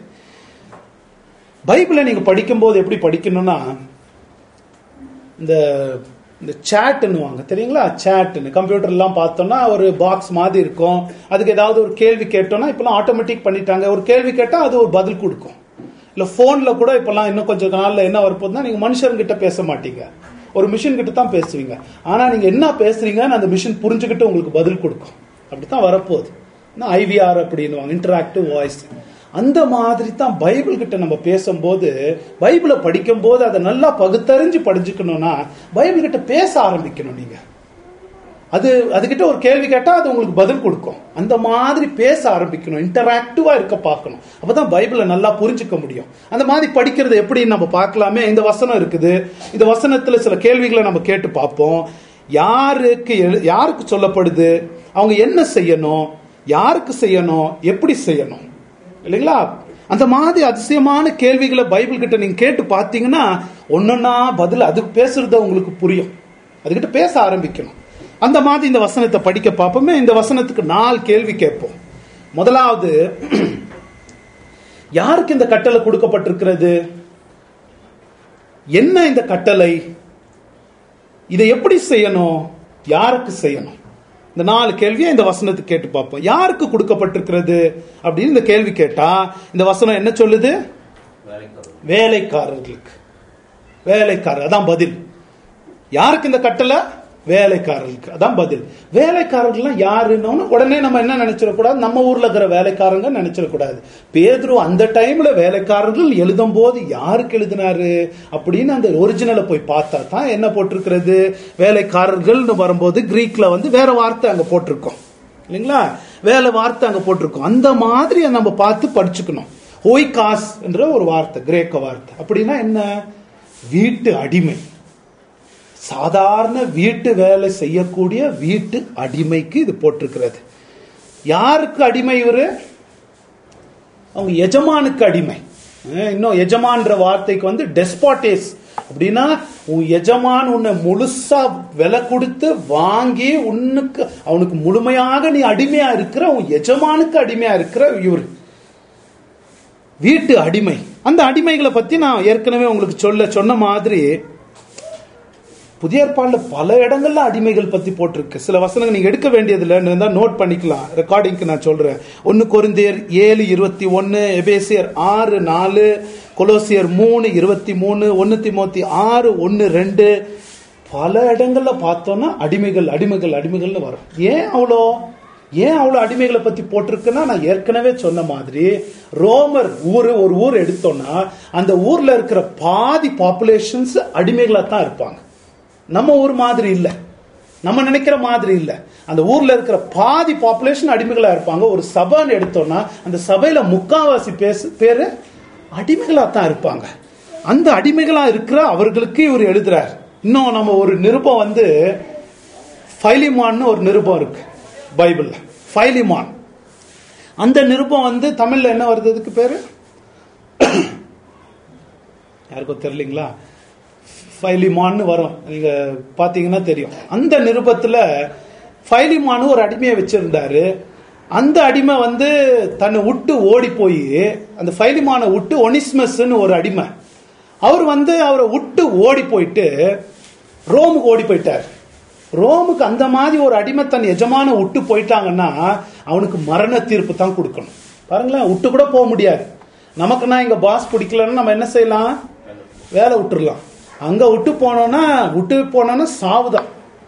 பைபிளை நீங்க படிக்கும்போது எப்படி படிக்கணும்னா இந்த இந்த சேட்டுன்னுவாங்க தெரியுங்களா சேட்டுன்னு கம்ப்யூட்டர்லாம் பார்த்தோம்னா ஒரு பாக்ஸ் மாதிரி இருக்கும் அதுக்கு ஏதாவது ஒரு கேள்வி கேட்டோம்னா இப்பெல்லாம் ஆட்டோமேட்டிக் பண்ணிட்டாங்க ஒரு கேள்வி கேட்டால் அது ஒரு பதில் கொடுக்கும் இல்லை ஃபோனில் கூட இப்பெல்லாம் இன்னும் கொஞ்சம் நாளில் என்ன வரப்போகுதுன்னா நீங்கள் மனுஷர்கிட்ட பேச மாட்டீங்க ஒரு மிஷின் கிட்ட தான் பேசுவீங்க ஆனால் நீங்கள் என்ன பேசுறீங்கன்னு அந்த மிஷின் புரிஞ்சுக்கிட்டு உங்களுக்கு பதில் கொடுக்கும் அப்படி தான் வரப்போகுது ஐவிஆர் அப்படின்னு இன்டராக்டிவ் வாய்ஸ் அந்த மாதிரி தான் பைபிள் கிட்ட நம்ம பேசும்போது பைபிளை படிக்கும் போது அதை நல்லா பகுத்தறிஞ்சு படிச்சுக்கணும்னா பைபிள் கிட்ட பேச ஆரம்பிக்கணும் நீங்க அது அதுகிட்ட ஒரு கேள்வி கேட்டா அது உங்களுக்கு பதில் கொடுக்கும் அந்த மாதிரி பேச ஆரம்பிக்கணும் இன்டராக்டிவா இருக்க பார்க்கணும் அப்பதான் பைபிளை நல்லா புரிஞ்சுக்க முடியும் அந்த மாதிரி படிக்கிறது எப்படி நம்ம பார்க்கலாமே இந்த வசனம் இருக்குது இந்த வசனத்துல சில கேள்விகளை நம்ம கேட்டு பார்ப்போம் யாருக்கு எழு- யாருக்கு சொல்லப்படுது அவங்க என்ன செய்யணும் யாருக்கு செய்யணும் எப்படி செய்யணும் இல்லைங்களா அந்த மாதிரி அதிசயமான கேள்விகளை பைபிள் கிட்ட நீங்க கேட்டு பார்த்தீங்கன்னா ஒன்னொன்னா பதில் அதுக்கு பேசுறது உங்களுக்கு புரியும் அதுகிட்ட பேச ஆரம்பிக்கணும் அந்த மாதிரி இந்த வசனத்தை படிக்க பார்ப்போமே இந்த வசனத்துக்கு நாலு கேள்வி கேட்போம் முதலாவது யாருக்கு இந்த கட்டளை கொடுக்கப்பட்டிருக்கிறது என்ன இந்த கட்டளை இதை எப்படி செய்யணும் யாருக்கு செய்யணும் இந்த நாலு கேள்வியை இந்த வசனத்துக்கு கேட்டு பார்ப்போம் யாருக்கு கொடுக்கப்பட்டிருக்கிறது அப்படின்னு இந்த கேள்வி கேட்டா இந்த வசனம் என்ன சொல்லுது வேலைக்காரர்களுக்கு வேலைக்காரர் அதான் பதில் யாருக்கு இந்த கட்டளை வேலைக்காரர்களுக்கு அதான் பதில் வேலைக்காரர்கள்லாம் யாருன்னு உடனே நம்ம என்ன நினைச்சிடக்கூடாது நம்ம ஊர்ல இருக்கிற வேலைக்காரங்க நினைச்சிடக்கூடாது பேதுரு அந்த டைம்ல வேலைக்காரர்கள் எழுதும் போது யாருக்கு எழுதினாரு அப்படின்னு அந்த ஒரிஜினலை போய் பார்த்தா தான் என்ன போட்டிருக்கிறது வேலைக்காரர்கள்னு வரும்போது கிரீக்ல வந்து வேற வார்த்தை அங்க போட்டிருக்கோம் இல்லைங்களா வேலை வார்த்தை அங்க போட்டிருக்கோம் அந்த மாதிரி நம்ம பார்த்து படிச்சுக்கணும் ஹோய்காஸ் என்ற ஒரு வார்த்தை கிரேக்க வார்த்தை அப்படின்னா என்ன வீட்டு அடிமை சாதாரண வீட்டு வேலை செய்யக்கூடிய வீட்டு அடிமைக்கு இது போட்டிருக்கிறது யாருக்கு அடிமை இவரு அவங்க எஜமானுக்கு அடிமை அஹ் இன்னும் எஜமான்ற வார்த்தைக்கு வந்து டெஸ்பாட்டேஸ் அப்படின்னா உன் எஜமான் உன்னை முழுசா விலை கொடுத்து வாங்கி உன்னுக்கு அவனுக்கு முழுமையாக நீ அடிமையா இருக்கிற உன் எஜமானுக்கு அடிமையா இருக்கிற இவர் வீட்டு அடிமை அந்த அடிமைகளை பத்தி நான் ஏற்கனவே உங்களுக்கு சொல்ல சொன்ன மாதிரி புதிய ஏற்பாடுல பல இடங்கள்ல அடிமைகள் பத்தி போட்டிருக்கு சில வசனங்கள் நீங்க எடுக்க வேண்டியதுல இருந்தா நோட் பண்ணிக்கலாம் ரெக்கார்டிங்க்கு நான் சொல்றேன் ஒன்னு கொரிந்தியர் ஏழு இருபத்தி ஒன்னு எபேசியர் ஆறு நாலு கொலோசியர் மூணு இருபத்தி மூணு ஒன்னு திமோத்தி ஆறு ஒன்னு ரெண்டு பல இடங்கள்ல பார்த்தோம்னா அடிமைகள் அடிமைகள் அடிமைகள்னு வரும் ஏன் அவ்வளோ ஏன் அவ்வளோ அடிமைகளை பத்தி போட்டிருக்குன்னா நான் ஏற்கனவே சொன்ன மாதிரி ரோமர் ஊர் ஒரு ஊர் எடுத்தோம்னா அந்த ஊர்ல இருக்கிற பாதி பாப்புலேஷன்ஸ் அடிமைகளா தான் இருப்பாங்க நம்ம ஊர் மாதிரி இல்ல நம்ம நினைக்கிற மாதிரி இல்ல அந்த ஊர்ல இருக்கிற பாதி பாப்புலேஷன் அடிமைகளா இருப்பாங்க ஒரு சபைன்னு எடுத்தோம்னா அந்த சபையில முக்காவாசி பேசு பேரு அடிமைகளா தான் இருப்பாங்க அந்த அடிமைகளா இருக்கிற அவர்களுக்கு இவர் எழுதுறார் இன்னும் நம்ம ஒரு நிருபம் வந்து ஃபைலிமான்னு ஒரு நிருபம் இருக்கு பைபிள்ல ஃபைலிமான் அந்த நிருபம் வந்து தமிழ்ல என்ன வருது அதுக்கு பேரு யாருக்கும் தெரியலீங்களா ஃபைலிமான்னு வரும் நீங்க பாத்தீங்கன்னா தெரியும் அந்த நிருபத்துல ஃபைலிமான்னு ஒரு அடிமையை வச்சிருந்தாரு அந்த அடிமை வந்து தன்னை விட்டு ஓடி போய் அந்த ஃபைலிமான விட்டு ஒனிஸ்மஸ்ன்னு ஒரு அடிமை அவர் வந்து அவரை விட்டு ஓடி போயிட்டு ரோமுக்கு ஓடி போயிட்டார் ரோமுக்கு அந்த மாதிரி ஒரு அடிமை தன் எஜமான விட்டு போயிட்டாங்கன்னா அவனுக்கு மரண தீர்ப்பு தான் கொடுக்கணும் பாருங்களேன் விட்டு கூட போக முடியாது நமக்குன்னா இங்க பாஸ் பிடிக்கலன்னு நம்ம என்ன செய்யலாம் வேலை விட்டுறலாம் அங்க விட்டு போனோம்னா விட்டு போனோம்னா சாவுதான்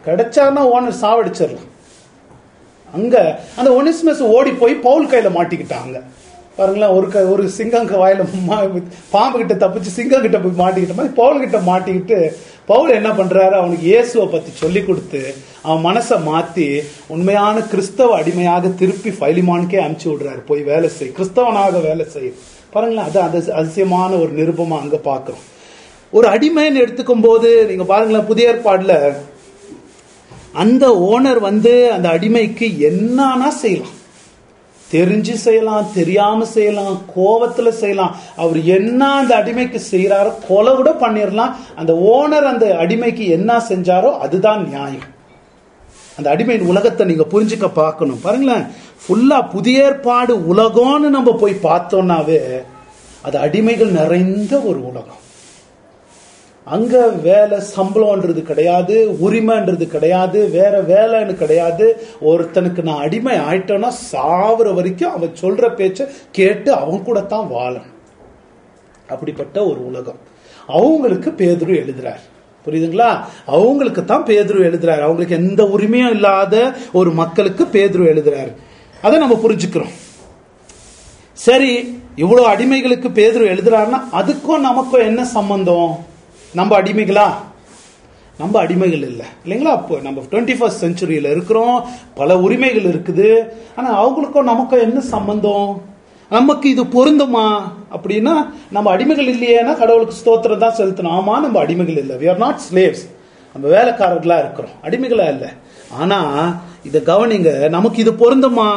கிடைச்சாருன்னா ஓனர் சாவடிச்சிடலாம் அங்க அந்த ஒனிஸ்மஸ் ஓடி போய் பவுல் கையில மாட்டிக்கிட்டாங்க பாருங்களேன் ஒரு க ஒரு சிங்கம் க- வாயில மா- பாம்பு கிட்ட தப்பிச்சு சிங்கம் கிட்ட போய் மாட்டிக்கிட்ட மாதிரி பவுல் கிட்ட மாட்டிக்கிட்டு பவுல் என்ன பண்றாரு அவனுக்கு இயேசுவை பத்தி சொல்லி கொடுத்து அவன் மனசை மாத்தி உண்மையான கிறிஸ்தவ அடிமையாக திருப்பி ஃபைலிமானுக்கே அனுப்பிச்சு விடுறாரு போய் வேலை செய் கிறிஸ்தவனாக வேலை செய் பாருங்களேன் அது அது அதிசயமான ஒரு நிருபமா அங்க பாக்குறோம் ஒரு அடிமைன்னு எடுத்துக்கும் போது நீங்க பாருங்களேன் புதிய ஏற்பாடுல அந்த ஓனர் வந்து அந்த அடிமைக்கு என்னன்னா செய்யலாம் தெரிஞ்சு செய்யலாம் தெரியாம செய்யலாம் கோவத்துல செய்யலாம் அவர் என்ன அந்த அடிமைக்கு செய்யறாரோ கொலை கூட பண்ணிடலாம் அந்த ஓனர் அந்த அடிமைக்கு என்ன செஞ்சாரோ அதுதான் நியாயம் அந்த அடிமையின் உலகத்தை நீங்க புரிஞ்சுக்க பார்க்கணும் பாருங்களேன் ஃபுல்லா புதிய ஏற்பாடு உலகம்னு நம்ம போய் பார்த்தோம்னாவே அது அடிமைகள் நிறைந்த ஒரு உலகம் அங்க வேலை சம்பளம்ன்றது கிடையாது உரிமைன்றது கிடையாது வேற வேலைன்னு கிடையாது ஒருத்தனுக்கு நான் அடிமை ஆயிட்டேன்னா சாவுற வரைக்கும் அவன் சொல்ற பேச்ச கேட்டு அவன் கூட தான் வாழணும் அப்படிப்பட்ட ஒரு உலகம் அவங்களுக்கு பேதுரு எழுதுறார் புரியுதுங்களா அவங்களுக்கு தான் பேதுரு எழுதுறாரு அவங்களுக்கு எந்த உரிமையும் இல்லாத ஒரு மக்களுக்கு பேதுரு எழுதுறாரு அதை நம்ம புரிஞ்சுக்கிறோம் சரி இவ்வளவு அடிமைகளுக்கு பேதுரு எழுதுறாருன்னா அதுக்கும் நமக்கும் என்ன சம்பந்தம் நம்ம அடிமைகளா நம்ம அடிமைகள் இல்லை இல்லைங்களா அப்போ நம்ம டுவெண்ட்டி ஃபர்ஸ்ட் செஞ்சுரியில் இருக்கிறோம் பல உரிமைகள் இருக்குது ஆனா அவங்களுக்கும் நமக்கும் என்ன சம்பந்தம் நமக்கு இது பொருந்துமா அப்படின்னா நம்ம அடிமைகள் இல்லையேனா கடவுளுக்கு ஸ்தோத்திரம் தான் செலுத்தணும் ஆமா நம்ம அடிமைகள் இல்லை we are நாட் slaves நம்ம வேலைக்காரர்களா இருக்கிறோம் அடிமைகளா இல்லை ஆனா இதை கவனிங்க நமக்கு இது பொருந்துமா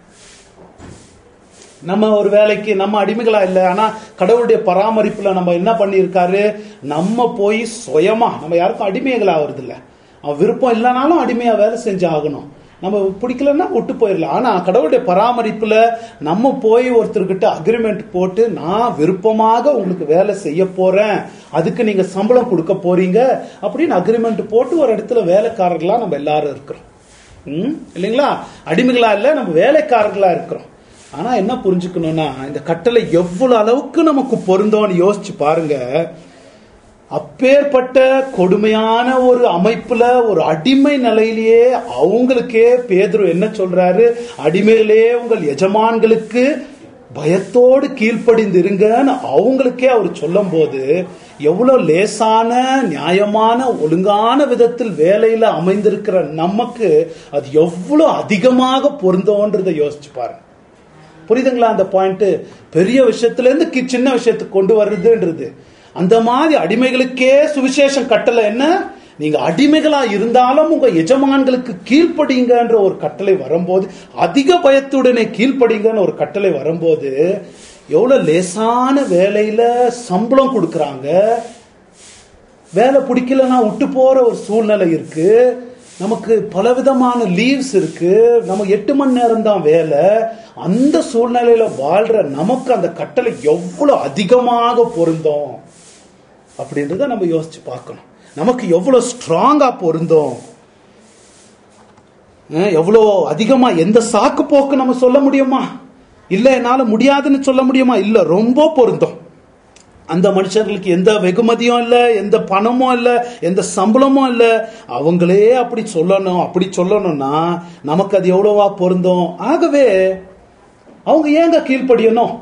நம்ம ஒரு வேலைக்கு நம்ம அடிமைகளா இல்லை ஆனா கடவுளுடைய பராமரிப்புல நம்ம என்ன பண்ணியிருக்காரு நம்ம போய் சுயமா நம்ம யாருக்கும் அடிமைகள் ஆகுறது இல்ல அவன் விருப்பம் இல்லைனாலும் அடிமையா வேலை செஞ்சு ஆகணும் நம்ம பிடிக்கலன்னா விட்டு போயிடலாம் ஆனா கடவுளுடைய பராமரிப்புல நம்ம போய் ஒருத்தர்கிட்ட அக்ரிமெண்ட் போட்டு நான் விருப்பமாக உங்களுக்கு வேலை செய்ய போறேன் அதுக்கு நீங்க சம்பளம் கொடுக்க போறீங்க அப்படின்னு அக்ரிமெண்ட் போட்டு ஒரு இடத்துல வேலைக்காரர்களா நம்ம எல்லாரும் இருக்கிறோம் ம்? இல்லைங்களா அடிமைகளா இல்ல நம்ம வேலைக்காரர்களா இருக்கிறோம் ஆனா என்ன புரிஞ்சுக்கணும்னா இந்த கட்டளை எவ்வளவு அளவுக்கு நமக்கு பொருந்தோம்னு யோசிச்சு பாருங்க அப்பேற்பட்ட கொடுமையான ஒரு அமைப்புல ஒரு அடிமை நிலையிலேயே அவங்களுக்கே பேதுரு என்ன சொல்றாரு அடிமைகளே உங்கள் எஜமான்களுக்கு பயத்தோடு கீழ்ப்படிந்திருங்கன்னு அவங்களுக்கே அவர் சொல்லும் போது எவ்வளவு லேசான நியாயமான ஒழுங்கான விதத்தில் வேலையில அமைந்திருக்கிற நமக்கு அது எவ்வளவு அதிகமாக பொருந்தோன்றதை யோசிச்சு பாருங்க புரியுதுங்களா அந்த பாயிண்ட் பெரிய விஷயத்துல இருந்து கி- சின்ன விஷயத்துக்கு கொண்டு வர்றதுன்றது அந்த மாதிரி அடிமைகளுக்கே சுவிசேஷம் கட்டளை என்ன நீங்க அடிமைகளா இருந்தாலும் உங்க எஜமான்களுக்கு கீழ்ப்படிங்கன்ற ஒரு கட்டளை வரும்போது அதிக பயத்துடனே கீழ்ப்படிங்கன்னு ஒரு கட்டளை வரும்போது எவ்வளவு லேசான வேலையில சம்பளம் கொடுக்கறாங்க வேலை பிடிக்கலன்னா விட்டு போற ஒரு சூழ்நிலை இருக்கு நமக்கு பலவிதமான லீவ்ஸ் இருக்கு நம்ம எட்டு மணி நேரம் தான் வேலை அந்த சூழ்நிலையில வாழ்ற நமக்கு அந்த கட்டளை எவ்வளவு அதிகமாக பொருந்தும் அப்படின்றத நம்ம யோசிச்சு பார்க்கணும் நமக்கு எவ்வளவு ஸ்ட்ராங்கா பொருந்தும் அஹ் எவ்வளோ அதிகமா எந்த சாக்கு போக்கு நம்ம சொல்ல முடியுமா இல்ல என்னால முடியாதுன்னு சொல்ல முடியுமா இல்ல ரொம்ப பொருந்தும் அந்த மனுஷர்களுக்கு எந்த வெகுமதியும் இல்ல எந்த பணமும் இல்ல எந்த சம்பளமும் இல்ல அவங்களே அப்படி சொல்லணும் அப்படி சொல்லணும்னா நமக்கு அது எவ்வளவா பொருந்தும் ஆகவே அவங்க ஏங்க கீழ்ப்படியணும்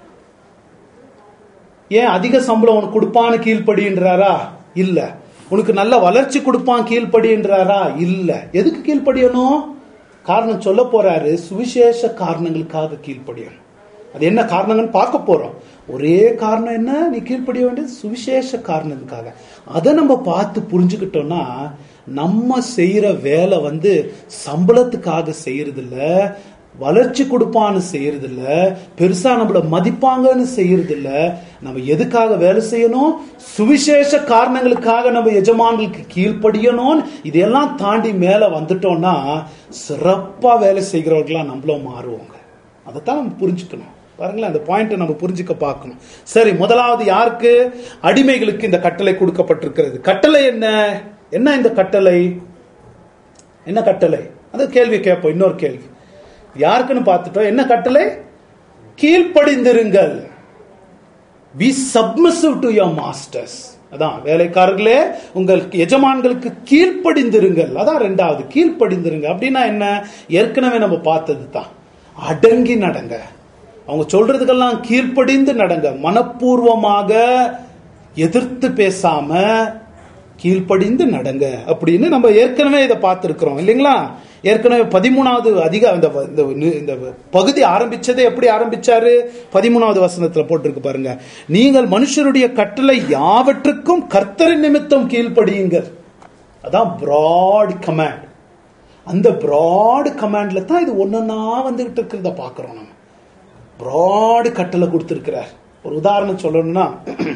ஏன் அதிக சம்பளம் உனக்கு கொடுப்பான்னு கீழ்ப்படின்றாரா இல்ல உனக்கு நல்ல வளர்ச்சி கொடுப்பான் கீழ்ப்படின்றாரா இல்ல எதுக்கு கீழ்ப்படியணும் காரணம் சொல்ல போறாரு சுவிசேஷ காரணங்களுக்காக கீழ்ப்படியணும் அது என்ன காரணங்கள்னு பார்க்க போறோம் ஒரே காரணம் என்ன நீ கீழ்ப்படிய வேண்டியது சுவிசேஷ காரணத்துக்காக அதை நம்ம பார்த்து புரிஞ்சுக்கிட்டோம்னா நம்ம செய்யற வேலை வந்து சம்பளத்துக்காக செய்யறது இல்ல வளர்ச்சி கொடுப்பான்னு செய்யறது இல்ல பெருசா நம்மள மதிப்பாங்கன்னு செய்யறது இல்ல நம்ம எதுக்காக வேலை செய்யணும் சுவிசேஷ காரணங்களுக்காக நம்ம எஜமான்களுக்கு கீழ்ப்படியணும் இதெல்லாம் தாண்டி மேல வந்துட்டோம்னா சிறப்பா வேலை செய்கிறவர்களா நம்மளும் மாறுவோங்க அதைத்தான் நம்ம புரிஞ்சுக்கணும் பாருங்களேன் அந்த பாயிண்ட் நம்ம புரிஞ்சுக்க பார்க்கணும் சரி முதலாவது யாருக்கு அடிமைகளுக்கு இந்த கட்டளை கொடுக்கப்பட்டிருக்கிறது கட்டளை என்ன என்ன இந்த கட்டளை என்ன கட்டளை அந்த கேள்வி கேட்போம் இன்னொரு கேள்வி யாருக்குன்னு பார்த்துட்டோம் என்ன கட்டளை கீழ்ப்படிந்திருங்கள் be submissive to your masters அதான் வேலைக்காரர்களே உங்கள் எஜமான்களுக்கு கீழ்ப்படிந்திருங்கள் அதான் ரெண்டாவது கீழ்ப்படிந்திருங்க அப்படின்னா என்ன ஏற்கனவே நம்ம பார்த்தது தான் அடங்கி நடங்க அவங்க சொல்றதுக்கெல்லாம் கீழ்ப்படிந்து நடங்க மனப்பூர்வமாக எதிர்த்து பேசாம கீழ்ப்படிந்து நடங்க அப்படின்னு நம்ம ஏற்கனவே இதை பார்த்துருக்கிறோம் இல்லைங்களா ஏற்கனவே பதிமூணாவது அதிக இந்த இந்த இந்த பகுதி ஆரம்பிச்சதை எப்படி ஆரம்பிச்சாரு பதிமூணாவது வசனத்துல போட்டிருக்கு பாருங்க நீங்கள் மனுஷருடைய கட்டளை யாவற்றுக்கும் கர்த்தரின் நிமித்தம் கீழ்ப்படியுங்கள் அதான் பிராட் கமாண்ட் அந்த பிராட் கமாண்ட்ல தான் இது ஒன்னொன்னா வந்துகிட்டு இருக்கிறத பாக்குறோம் நம்ம பிராடு கட்டளை கொடுத்துருக்கிறார் ஒரு உதாரணம் சொல்லணும்னா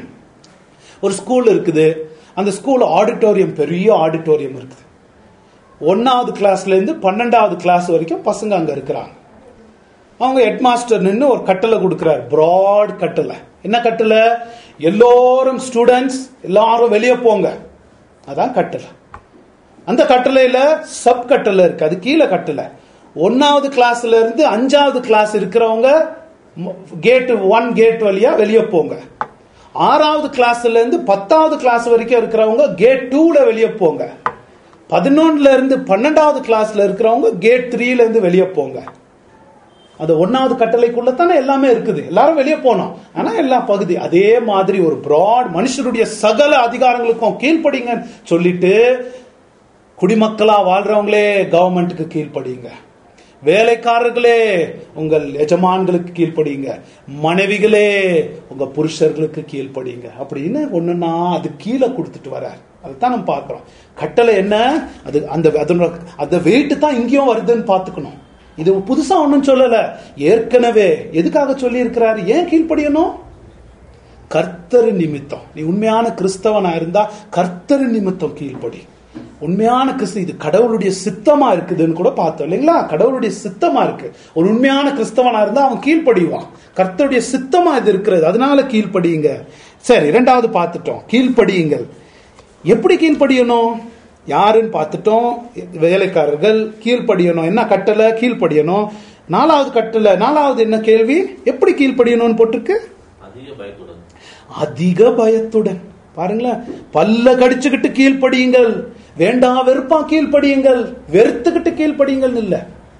ஒரு ஸ்கூல் இருக்குது அந்த ஸ்கூல் ஆடிட்டோரியம் பெரிய ஆடிட்டோரியம் இருக்குது ஒன்னாவது கிளாஸ்ல இருந்து பன்னெண்டாவது கிளாஸ் வரைக்கும் பசங்க அங்க இருக்கிறாங்க அவங்க ஹெட் மாஸ்டர் நின்று ஒரு கட்டளை கொடுக்கிறார் பிராட் கட்டளை என்ன கட்டளை எல்லோரும் ஸ்டூடெண்ட்ஸ் எல்லாரும் வெளியே போங்க அதான் கட்டளை அந்த கட்டளையில சப் கட்டளை இருக்கு அது கீழே கட்டளை ஒன்னாவது கிளாஸ்ல இருந்து அஞ்சாவது கிளாஸ் இருக்கிறவங்க கேட் ஒன் கேட் வழியா வெளியே போங்க ஆறாவது கிளாஸ்ல இருந்து பத்தாவது கிளாஸ் வரைக்கும் இருக்கிறவங்க கேட் டூல வெளியே போங்க பதினொன்னுல இருந்து பன்னெண்டாவது கிளாஸ்ல இருக்கிறவங்க கேட் த்ரீல இருந்து வெளியே போங்க அது ஒன்னாவது கட்டளைக்குள்ள தானே எல்லாமே இருக்குது எல்லாரும் வெளியே போனோம் ஆனா எல்லா பகுதி அதே மாதிரி ஒரு பிராட் மனுஷருடைய சகல அதிகாரங்களுக்கும் கீழ்ப்படிங்கன்னு சொல்லிட்டு குடிமக்களா வாழ்றவங்களே கவர்மெண்ட்டுக்கு கீழ்ப்படிங்க வேலைக்காரர்களே உங்கள் எஜமான்களுக்கு கீழ்ப்படிங்க மனைவிகளே உங்க புருஷர்களுக்கு கீழ்ப்படிங்க அப்படின்னு ஒண்ணுன்னா அது கீழே கொடுத்துட்டு வரார் அதுதான் நம்ம பார்க்கிறோம் கட்டளை என்ன அது அந்த அதனோட அந்த வெயிட் தான் இங்கேயும் வருதுன்னு பார்த்துக்கணும் இது புதுசா ஒன்றும் சொல்லல ஏற்கனவே எதுக்காக சொல்லி இருக்கிறாரு ஏன் கீழ்ப்படியணும் கர்த்தரு நிமித்தம் நீ உண்மையான கிறிஸ்தவனா இருந்தா கர்த்தரு நிமித்தம் கீழ்ப்படி உண்மையான கிறிஸ்து இது கடவுளுடைய சித்தமா இருக்குதுன்னு கூட பார்த்தோம் இல்லைங்களா கடவுளுடைய சித்தமா இருக்கு ஒரு உண்மையான கிறிஸ்தவனா இருந்தா அவன் கீழ்ப்படிவான் கர்த்தருடைய சித்தமா இது இருக்கிறது அதனால கீழ்ப்படியுங்க சரி இரண்டாவது பார்த்துட்டோம் கீழ்ப்படியுங்கள் எப்படி கீழ்ப்படியணும் யாருன்னு பார்த்துட்டோம் வேலைக்காரர்கள் கீழ்ப்படியணும் என்ன கட்டளை கீழ்ப்படியணும் நாலாவது கட்டளை நாலாவது என்ன கேள்வி எப்படி கீழ்ப்படியணும்னு போட்டிருக்கு அதிக பயத்துடன் அதிக பயத்துடன் பாருங்களேன் பல்ல கடிச்சுக்கிட்டு கீழ்ப்படியுங்கள் வேண்டாம் வெறுப்பா கீழ்ப்படியுங்கள் வெறுத்துக்கிட்டு கீழ்ப்படியுங்கள் இல்ல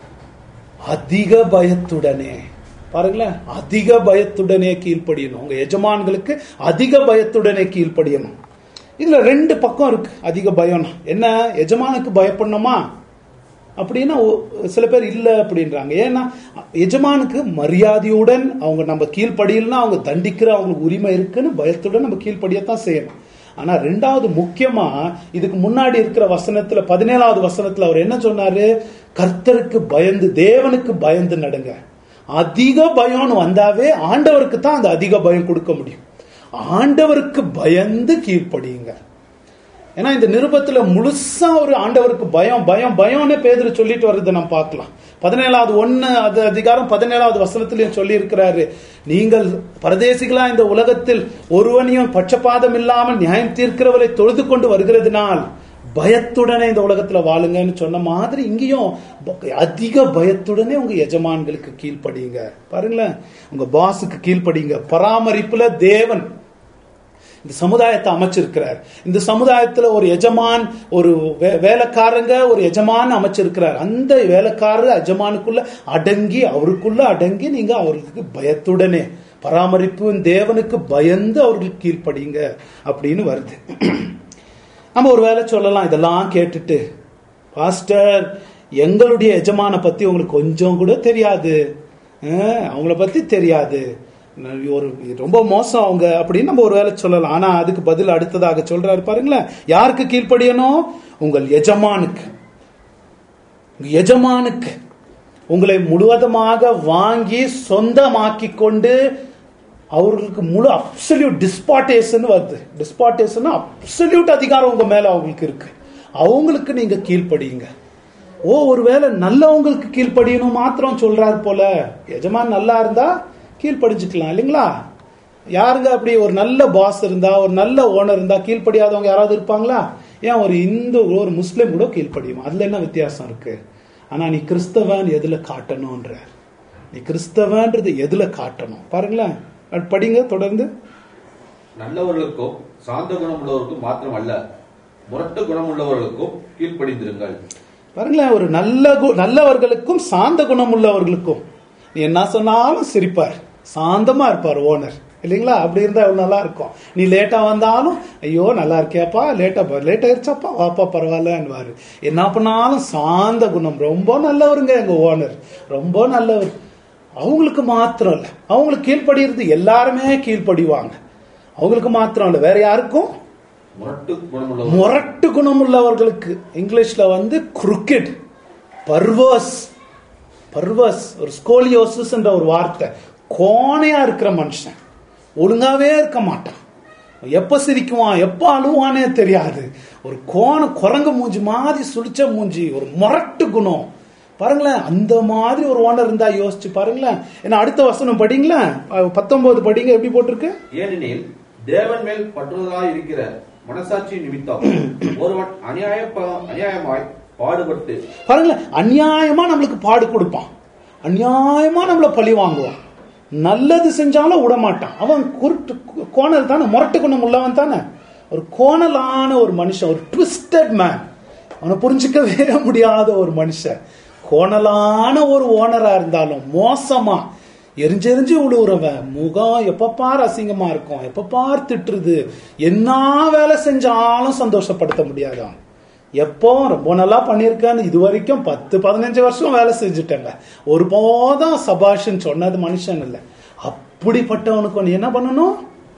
அதிக பயத்துடனே பாருங்களேன் அதிக பயத்துடனே கீழ்ப்படியணும் உங்க எஜமான்களுக்கு அதிக பயத்துடனே கீழ்ப்படியணும் இதுல ரெண்டு பக்கம் இருக்கு அதிக பயம்னா என்ன எஜமானுக்கு பயப்படணுமா அப்படின்னா ஒ- சில பேர் இல்லை அப்படின்றாங்க ஏன்னா எஜமானுக்கு மரியாதையுடன் அவங்க நம்ம கீழ்ப்படியலன்னா அவங்க தண்டிக்கிற அவங்களுக்கு உரிமை இருக்குன்னு பயத்துடன் நம்ம கீழ்ப்படியத்தான் செய்யணும் ஆனா ரெண்டாவது முக்கியமா இதுக்கு முன்னாடி இருக்கிற வசனத்துல பதினேழாவது வசனத்துல அவர் என்ன சொன்னாரு கர்த்தருக்கு பயந்து தேவனுக்கு பயந்து நடங்க அதிக பயம்னு வந்தாவே ஆண்டவருக்கு தான் அந்த அதிக பயம் கொடுக்க முடியும் ஆண்டவருக்கு பயந்து கீழ்ப்படியுங்க ஏன்னா இந்த நிருபத்துல முழுசா ஒரு ஆண்டவருக்கு பயம் பயம் பயம்னே பேதுரு சொல்லிட்டு வர்றதை நம்ம பார்க்கலாம் பதினேழாவது ஒன்னு அது அதிகாரம் பதினேழாவது வசனத்திலையும் சொல்லி இருக்கிறாரு நீங்கள் பரதேசிகளா இந்த உலகத்தில் ஒருவனையும் பட்சபாதம் இல்லாமல் நியாயம் தீர்க்கிறவரை தொழுது கொண்டு வருகிறதுனால் பயத்துடனே இந்த உலகத்துல வாழுங்கன்னு சொன்ன மாதிரி இங்கேயும் ப- அதிக பயத்துடனே உங்க எஜமான்களுக்கு கீழ்ப்படியுங்க பாருங்களேன் உங்க பாஸுக்கு கீழ்ப்படிங்க பராமரிப்புல தேவன் இந்த சமுதாயத்தை அமைச்சிருக்கிறார் இந்த சமுதாயத்துல ஒரு எஜமான் ஒரு வே- வேலைக்காரங்க ஒரு எஜமான் அமைச்சிருக்கிறார் அந்த வேலைக்காரர் எஜமானுக்குள்ள அடங்கி அவருக்குள்ள அடங்கி நீங்க அவருக்கு பயத்துடனே பராமரிப்பு தேவனுக்கு பயந்து அவர்களுக்கு கீழ்ப்படிங்க அப்படின்னு வருது நம்ம ஒரு வேலை சொல்லலாம் இதெல்லாம் கேட்டுட்டு பாஸ்டர் எங்களுடைய எஜமான பத்தி உங்களுக்கு கொஞ்சம் கூட தெரியாது அஹ், அவங்கள பத்தி தெரியாது ஒரு ரொம்ப மோசம் அவங்க அப்படின்னு நம்ம ஒரு வேலை சொல்லலாம் ஆனா அதுக்கு பதில் அடுத்ததாக சொல்றாரு பாருங்களேன் யாருக்கு கீழ்ப்படியணும் உங்கள் எஜமானுக்கு உங்க எஜமானுக்கு உங்களை முழுவதுமாக வாங்கி சொந்தமாக்கி கொண்டு அவர்களுக்கு முழு அப்சல்யூட் டிஸ்பாட்டேஷன் வருது டிஸ்பாட்டேஷன் அப்சல்யூட் அதிகாரம் உங்க மேல அவங்களுக்கு இருக்கு அவங்களுக்கு நீங்க கீழ்ப்படியுங்க ஓ ஒருவேளை நல்லவங்களுக்கு கீழ்ப்படியணும் மாத்திரம் சொல்றாரு போல எஜமான் நல்லா இருந்தா கீழ்ப்படிஞ்சுக்கலாம் இல்லைங்களா யாருங்க அப்படி ஒரு நல்ல பாஸ் இருந்தா ஒரு நல்ல ஓனர் இருந்தா கீழ்ப்படியாதவங்க யாராவது இருப்பாங்களா ஏன் ஒரு இந்து ஒரு முஸ்லீம் கூட கீழ்ப்படியும் அதுல என்ன வித்தியாசம் இருக்கு ஆனா நீ கிறிஸ்தவன் எதுல காட்டணும்ன்ற நீ கிறிஸ்தவன்றது எதுல காட்டணும் பாருங்களேன் அது படிங்க தொடர்ந்து நல்லவர்களுக்கும் சாந்த குணமுள்ளவருக்கும் மாத்திரம் அல்ல முரட்டு குணமுள்ளவர்களுக்கும் கீழ்ப்படிந்திருங்கள் பாருங்களேன் ஒரு நல்ல கு- நல்லவர்களுக்கும் சாந்த குணம் உள்ளவர்களுக்கும் நீ என்ன சொன்னாலும் சிரிப்பார் சாந்தமா இருப்பார் ஓனர் இல்லைங்களா அப்படி இருந்தா எவ்வளவு நல்லா இருக்கும் நீ லேட்டா வந்தாலும் ஐயோ நல்லா இருக்கியாப்பா லேட்டா லேட் ஆயிடுச்சாப்பா வாப்பா பரவாயில்லன்னுவாரு என்ன பண்ணாலும் சாந்த குணம் ரொம்ப நல்லவருங்க எங்க ஓனர் ரொம்ப நல்லவர் அவங்களுக்கு மாத்திரம் இல்ல அவங்களுக்கு கீழ்ப்படிறது எல்லாருமே கீழ்ப்படிவாங்க அவங்களுக்கு மாத்திரம் இல்ல வேற யாருக்கும் முரட்டு குணமுள்ளவர் முரட்டு குணம் உள்ளவர்களுக்கு இங்கிலீஷ்ல வந்து குருக்கெட் பர்வஸ் பர்வஸ் ஒரு ஸ்கோலியோசிஸ் என்ற ஒரு வார்த்தை கோணையா இருக்கிற மனுஷன் ஒழுங்காவே இருக்க மாட்டான் எப்ப சிரிக்குவான் எப்ப அழுவானே தெரியாது ஒரு கோண குரங்கு மூஞ்சி மாதிரி சுளிச்ச மூஞ்சி ஒரு முரட்டு குணம் பாருங்களேன் அந்த மாதிரி ஒரு ஓனர் இருந்தா யோசிச்சு பாருங்களேன் ஏன்னா அடுத்த வசனம் படிங்களேன் அஹ் பத்தொன்பது படிங்க எப்படி போட்டிருக்கு ஏனெனில் தேவன் மேல் பற்றுதலாய் இருக்கிற மனசாட்சி நிமித்தம் ஒருவன் அநியாய அநியாயமாய் பாடுபட்டு பாருங்களேன் அநியாயமா நம்மளுக்கு பாடு கொடுப்பான் அநியாயமா நம்மள பழி வாங்குவான் நல்லது செஞ்சாலும் விட மாட்டான் அவன் குருட்டு கோணல் தானே முரட்டு குணம் உள்ளவன் தானே ஒரு கோணலான ஒரு மனுஷன் ஒரு ட்விஸ்டட் மேன் அவனை புரிஞ்சுக்கவே முடியாத ஒரு மனுஷன் கோணலான ஒரு ஓனரா இருந்தாலும் மோசமா எரிஞ்செரிஞ்சு விழுவுறவன் முகம் எப்ப பார் அசிங்கமா இருக்கும் எப்ப பார் திட்டுறது என்ன வேலை செஞ்சாலும் சந்தோஷப்படுத்த முடியாதான் எப்போ ரொம்ப நல்லா பண்ணியிருக்கேன்னு இது வரைக்கும் பத்து பதினஞ்சு வருஷம் வேலை செஞ்சுட்டேங்க ஒரு போதும் சபாஷன் சொன்னது மனுஷன் இல்லை அப்படிப்பட்டவனுக்கு நீ என்ன பண்ணணும்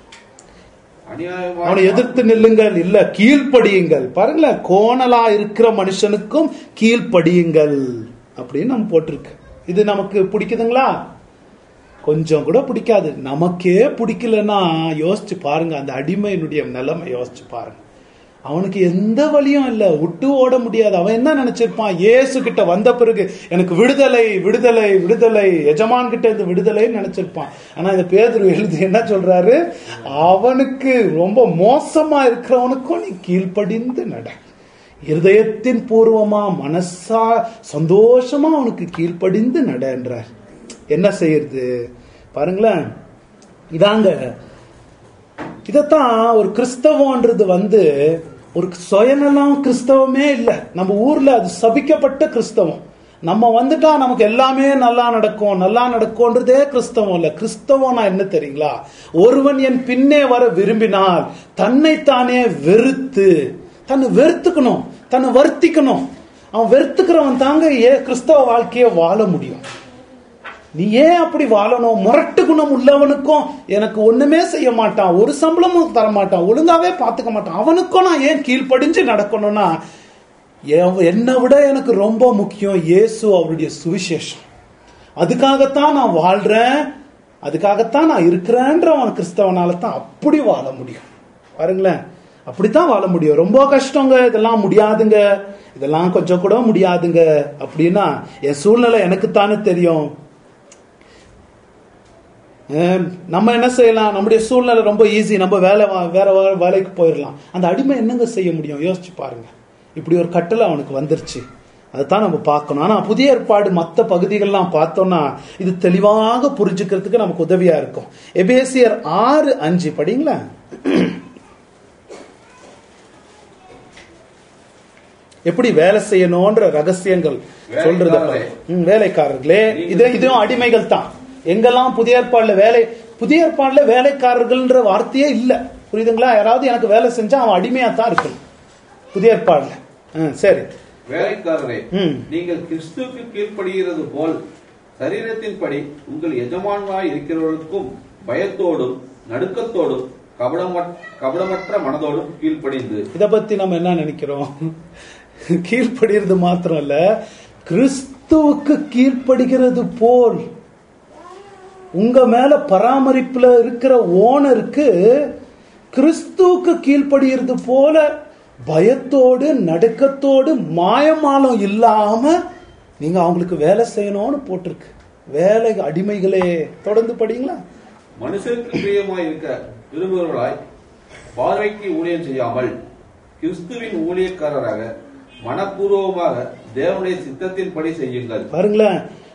அநியாயமாய் அவனை எதிர்த்து நில்லுங்கள் இல்ல கீழ்ப்படியுங்கள் பாருங்களேன் கோணலா இருக்கிற மனுஷனுக்கும் கீழ்ப்படியுங்கள் அப்படின்னு நம்ம போட்டிருக்கு இது நமக்கு பிடிக்குதுங்களா கொஞ்சம் கூட பிடிக்காது நமக்கே பிடிக்கலன்னா யோசிச்சு பாருங்க அந்த அடிமையினுடைய நிலைமை யோசிச்சு பாருங்க அவனுக்கு எந்த வழியும் இல்ல விட்டு ஓட முடியாது அவன் என்ன நினைச்சிருப்பான் இயேசு கிட்ட வந்த பிறகு எனக்கு விடுதலை விடுதலை விடுதலை எஜமான் கிட்ட இருந்து விடுதலைன்னு நினைச்சிருப்பான் ஆனா இந்த பேதுரு எழுதி என்ன சொல்றாரு அவனுக்கு ரொம்ப மோசமா இருக்கிறவனுக்கும் நீ கீழ்ப்படிந்து நட இருதயத்தின் பூர்வமா மனசா சந்தோஷமா அவனுக்கு கீழ்ப்படிந்து நடன்றார் என்ன செய்யறது பாருங்களேன் இதாங்க இதத்தான் ஒரு கிறிஸ்தவன்றது வந்து ஒரு சுயநலம் கிறிஸ்தவமே இல்லை நம்ம ஊர்ல அது சபிக்கப்பட்ட கிறிஸ்தவம் நம்ம வந்துட்டா நமக்கு எல்லாமே நல்லா நடக்கும் நல்லா நடக்கும்ன்றதே கிறிஸ்தவம் இல்ல கிறிஸ்தவம்னா என்ன தெரியுங்களா ஒருவன் என் பின்னே வர விரும்பினால் தன்னைத்தானே வெறுத்து தன்னை வெறுத்துக்கணும் தன்னை வருத்திக்கணும் அவன் வெறுத்துக்கிறவன் தாங்க ஏ கிறிஸ்தவ வாழ்க்கையை வாழ முடியும் நீ ஏன் அப்படி வாழணும் முரட்டு குணம் உள்ளவனுக்கும் எனக்கு ஒண்ணுமே செய்ய மாட்டான் ஒரு சம்பளமும் தர மாட்டான் ஒழுங்காவே பார்த்துக்க மாட்டான் அவனுக்கும் நான் ஏன் கீழ்ப்படிஞ்சு நடக்கணும்னா எவ- என்னை விட எனக்கு ரொம்ப முக்கியம் இயேசு அவருடைய சுவிசேஷம் அதுக்காகத்தான் நான் வாழ்றேன் அதுக்காகத்தான் நான் இருக்கிறேன்றவன் கிறிஸ்தவனால தான் அப்படி வாழ முடியும் பாருங்களேன் அப்படித்தான் வாழ முடியும் ரொம்ப கஷ்டங்க இதெல்லாம் முடியாதுங்க இதெல்லாம் கொஞ்சம் கூட முடியாதுங்க அப்படின்னா என் சூழ்நிலை எனக்குத்தானே தெரியும் அஹ் நம்ம என்ன செய்யலாம் நம்முடைய சூழ்நிலை ரொம்ப ஈஸி நம்ம வேலை வா- வேற வா- வேலைக்கு போயிடலாம் அந்த அடிமை என்னங்க செய்ய முடியும் யோசிச்சு பாருங்க இப்படி ஒரு கட்டளை அவனுக்கு வந்துருச்சு அதைத்தான் நம்ம பார்க்கணும் ஆனா புதிய ஏற்பாடு மற்ற பகுதிகள்லாம் பார்த்தோம்னா இது தெளிவாக புரிஞ்சுக்கிறதுக்கு நமக்கு உதவியா இருக்கும் எபேசியர் ஆறு அஞ்சு படிங்களா எப்படி வேலை செய்யணும்ன்ற ரகசியங்கள் சொல்றது பாரு. ம், வேலைக்காரர்களே இது இதுவும் அடிமைகள் தான் எங்கெல்லாம் புதிய ஏற்பாடுல வேலை புதிய ஏற்பாடுல வேலைக்காரர்கள்ன்ற வார்த்தையே இல்ல புரியுதுங்களா யாராவது எனக்கு வேலை செஞ்சா அவன் அடிமையா தான் இருக்கணும் புதிய ஏற்பாடுல ம், சரி வேலைக்காரரே ம். நீங்கள் கிறிஸ்துவுக்கு கீழ்ப்படுகிறது போல் சரீரத்தின்படி உங்கள் எஜமானாய் இருக்கிறவர்களுக்கும் பயத்தோடும் நடுக்கத்தோடும் கபடமற்- கபடமற்ற மனதோடும் கீழ்ப்படிந்து இத பத்தி நம்ம என்ன நினைக்கிறோம் கீழ்ப்படுகிறது மாத்திரம் இல்ல கிறிஸ்துவுக்கு கீழ்ப்படுகிறது போல் உங்க மேல பராமரிப்புல இருக்கிற ஓனருக்கு கிறிஸ்துவுக்கு கீழ்ப்படுகிறது போல பயத்தோடு நடுக்கத்தோடு மாயமாலம் இல்லாம நீங்க அவங்களுக்கு வேலை செய்யணும்னு போட்டிருக்கு வேலை அடிமைகளே தொடர்ந்து படிங்களா மனுஷருக்கு பிரியமாய் இருக்க விரும்புகிறவர்களாய் பார்வைக்கு ஊழியம் செய்யாமல் கிறிஸ்துவின் ஊழியக்காரராக மனப்பூர்வமாக தேவனுடைய சித்தத்தின்படி செய்யுங்கள் பாருங்களேன்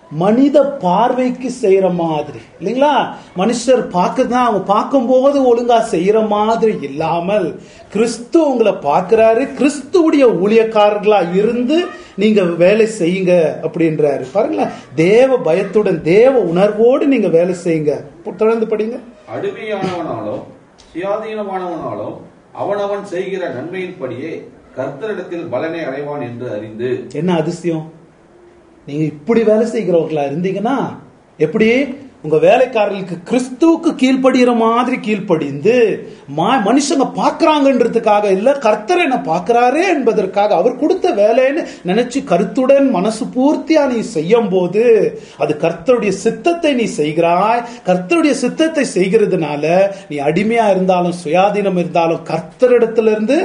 மனித பார்வைக்கு செய்யற மாதிரி இல்லைங்களா மனுஷர் பார்க்கதான் அவங்க பார்க்கும்போது ஒழுங்கா செய்யற மாதிரி இல்லாமல் கிறிஸ்து உங்களை பார்க்கிறாரு கிறிஸ்துவுடைய ஊழியக்காரர்களா இருந்து நீங்க வேலை செய்யுங்க அப்படின்றாரு பாருங்களேன் தேவ பயத்துடன் தேவ உணர்வோடு நீங்க வேலை செய்யுங்க தொடர்ந்து படிங்க அடிமையானவனாலும் சுயாதீனமானவனாலும் அவனவன் செய்கிற நன்மையின்படியே கர்த்தரிடத்தில் பலனை அடைவான் என்று அறிந்து என்ன அதிசயம் நீங்க இப்படி வேலை செய்கிறவர்களா இருந்தீங்கன்னா எப்படி உங்க வேலைக்காரர்களுக்கு கிறிஸ்துவுக்கு கீழ்ப்படுகிற மாதிரி கீழ்ப்படிந்து மா- மனுஷங்க பாக்குறாங்கன்றதுக்காக இல்ல கர்த்தர் என்ன பாக்குறாரே என்பதற்காக அவர் கொடுத்த வேலைன்னு நினைச்சு கருத்துடன் மனசு பூர்த்தியா நீ செய்யும் போது அது கர்த்தருடைய சித்தத்தை நீ செய்கிறாய் கர்த்தருடைய சித்தத்தை செய்கிறதுனால நீ அடிமையா இருந்தாலும் சுயாதீனம் இருந்தாலும் கர்த்தரிடத்திலிருந்து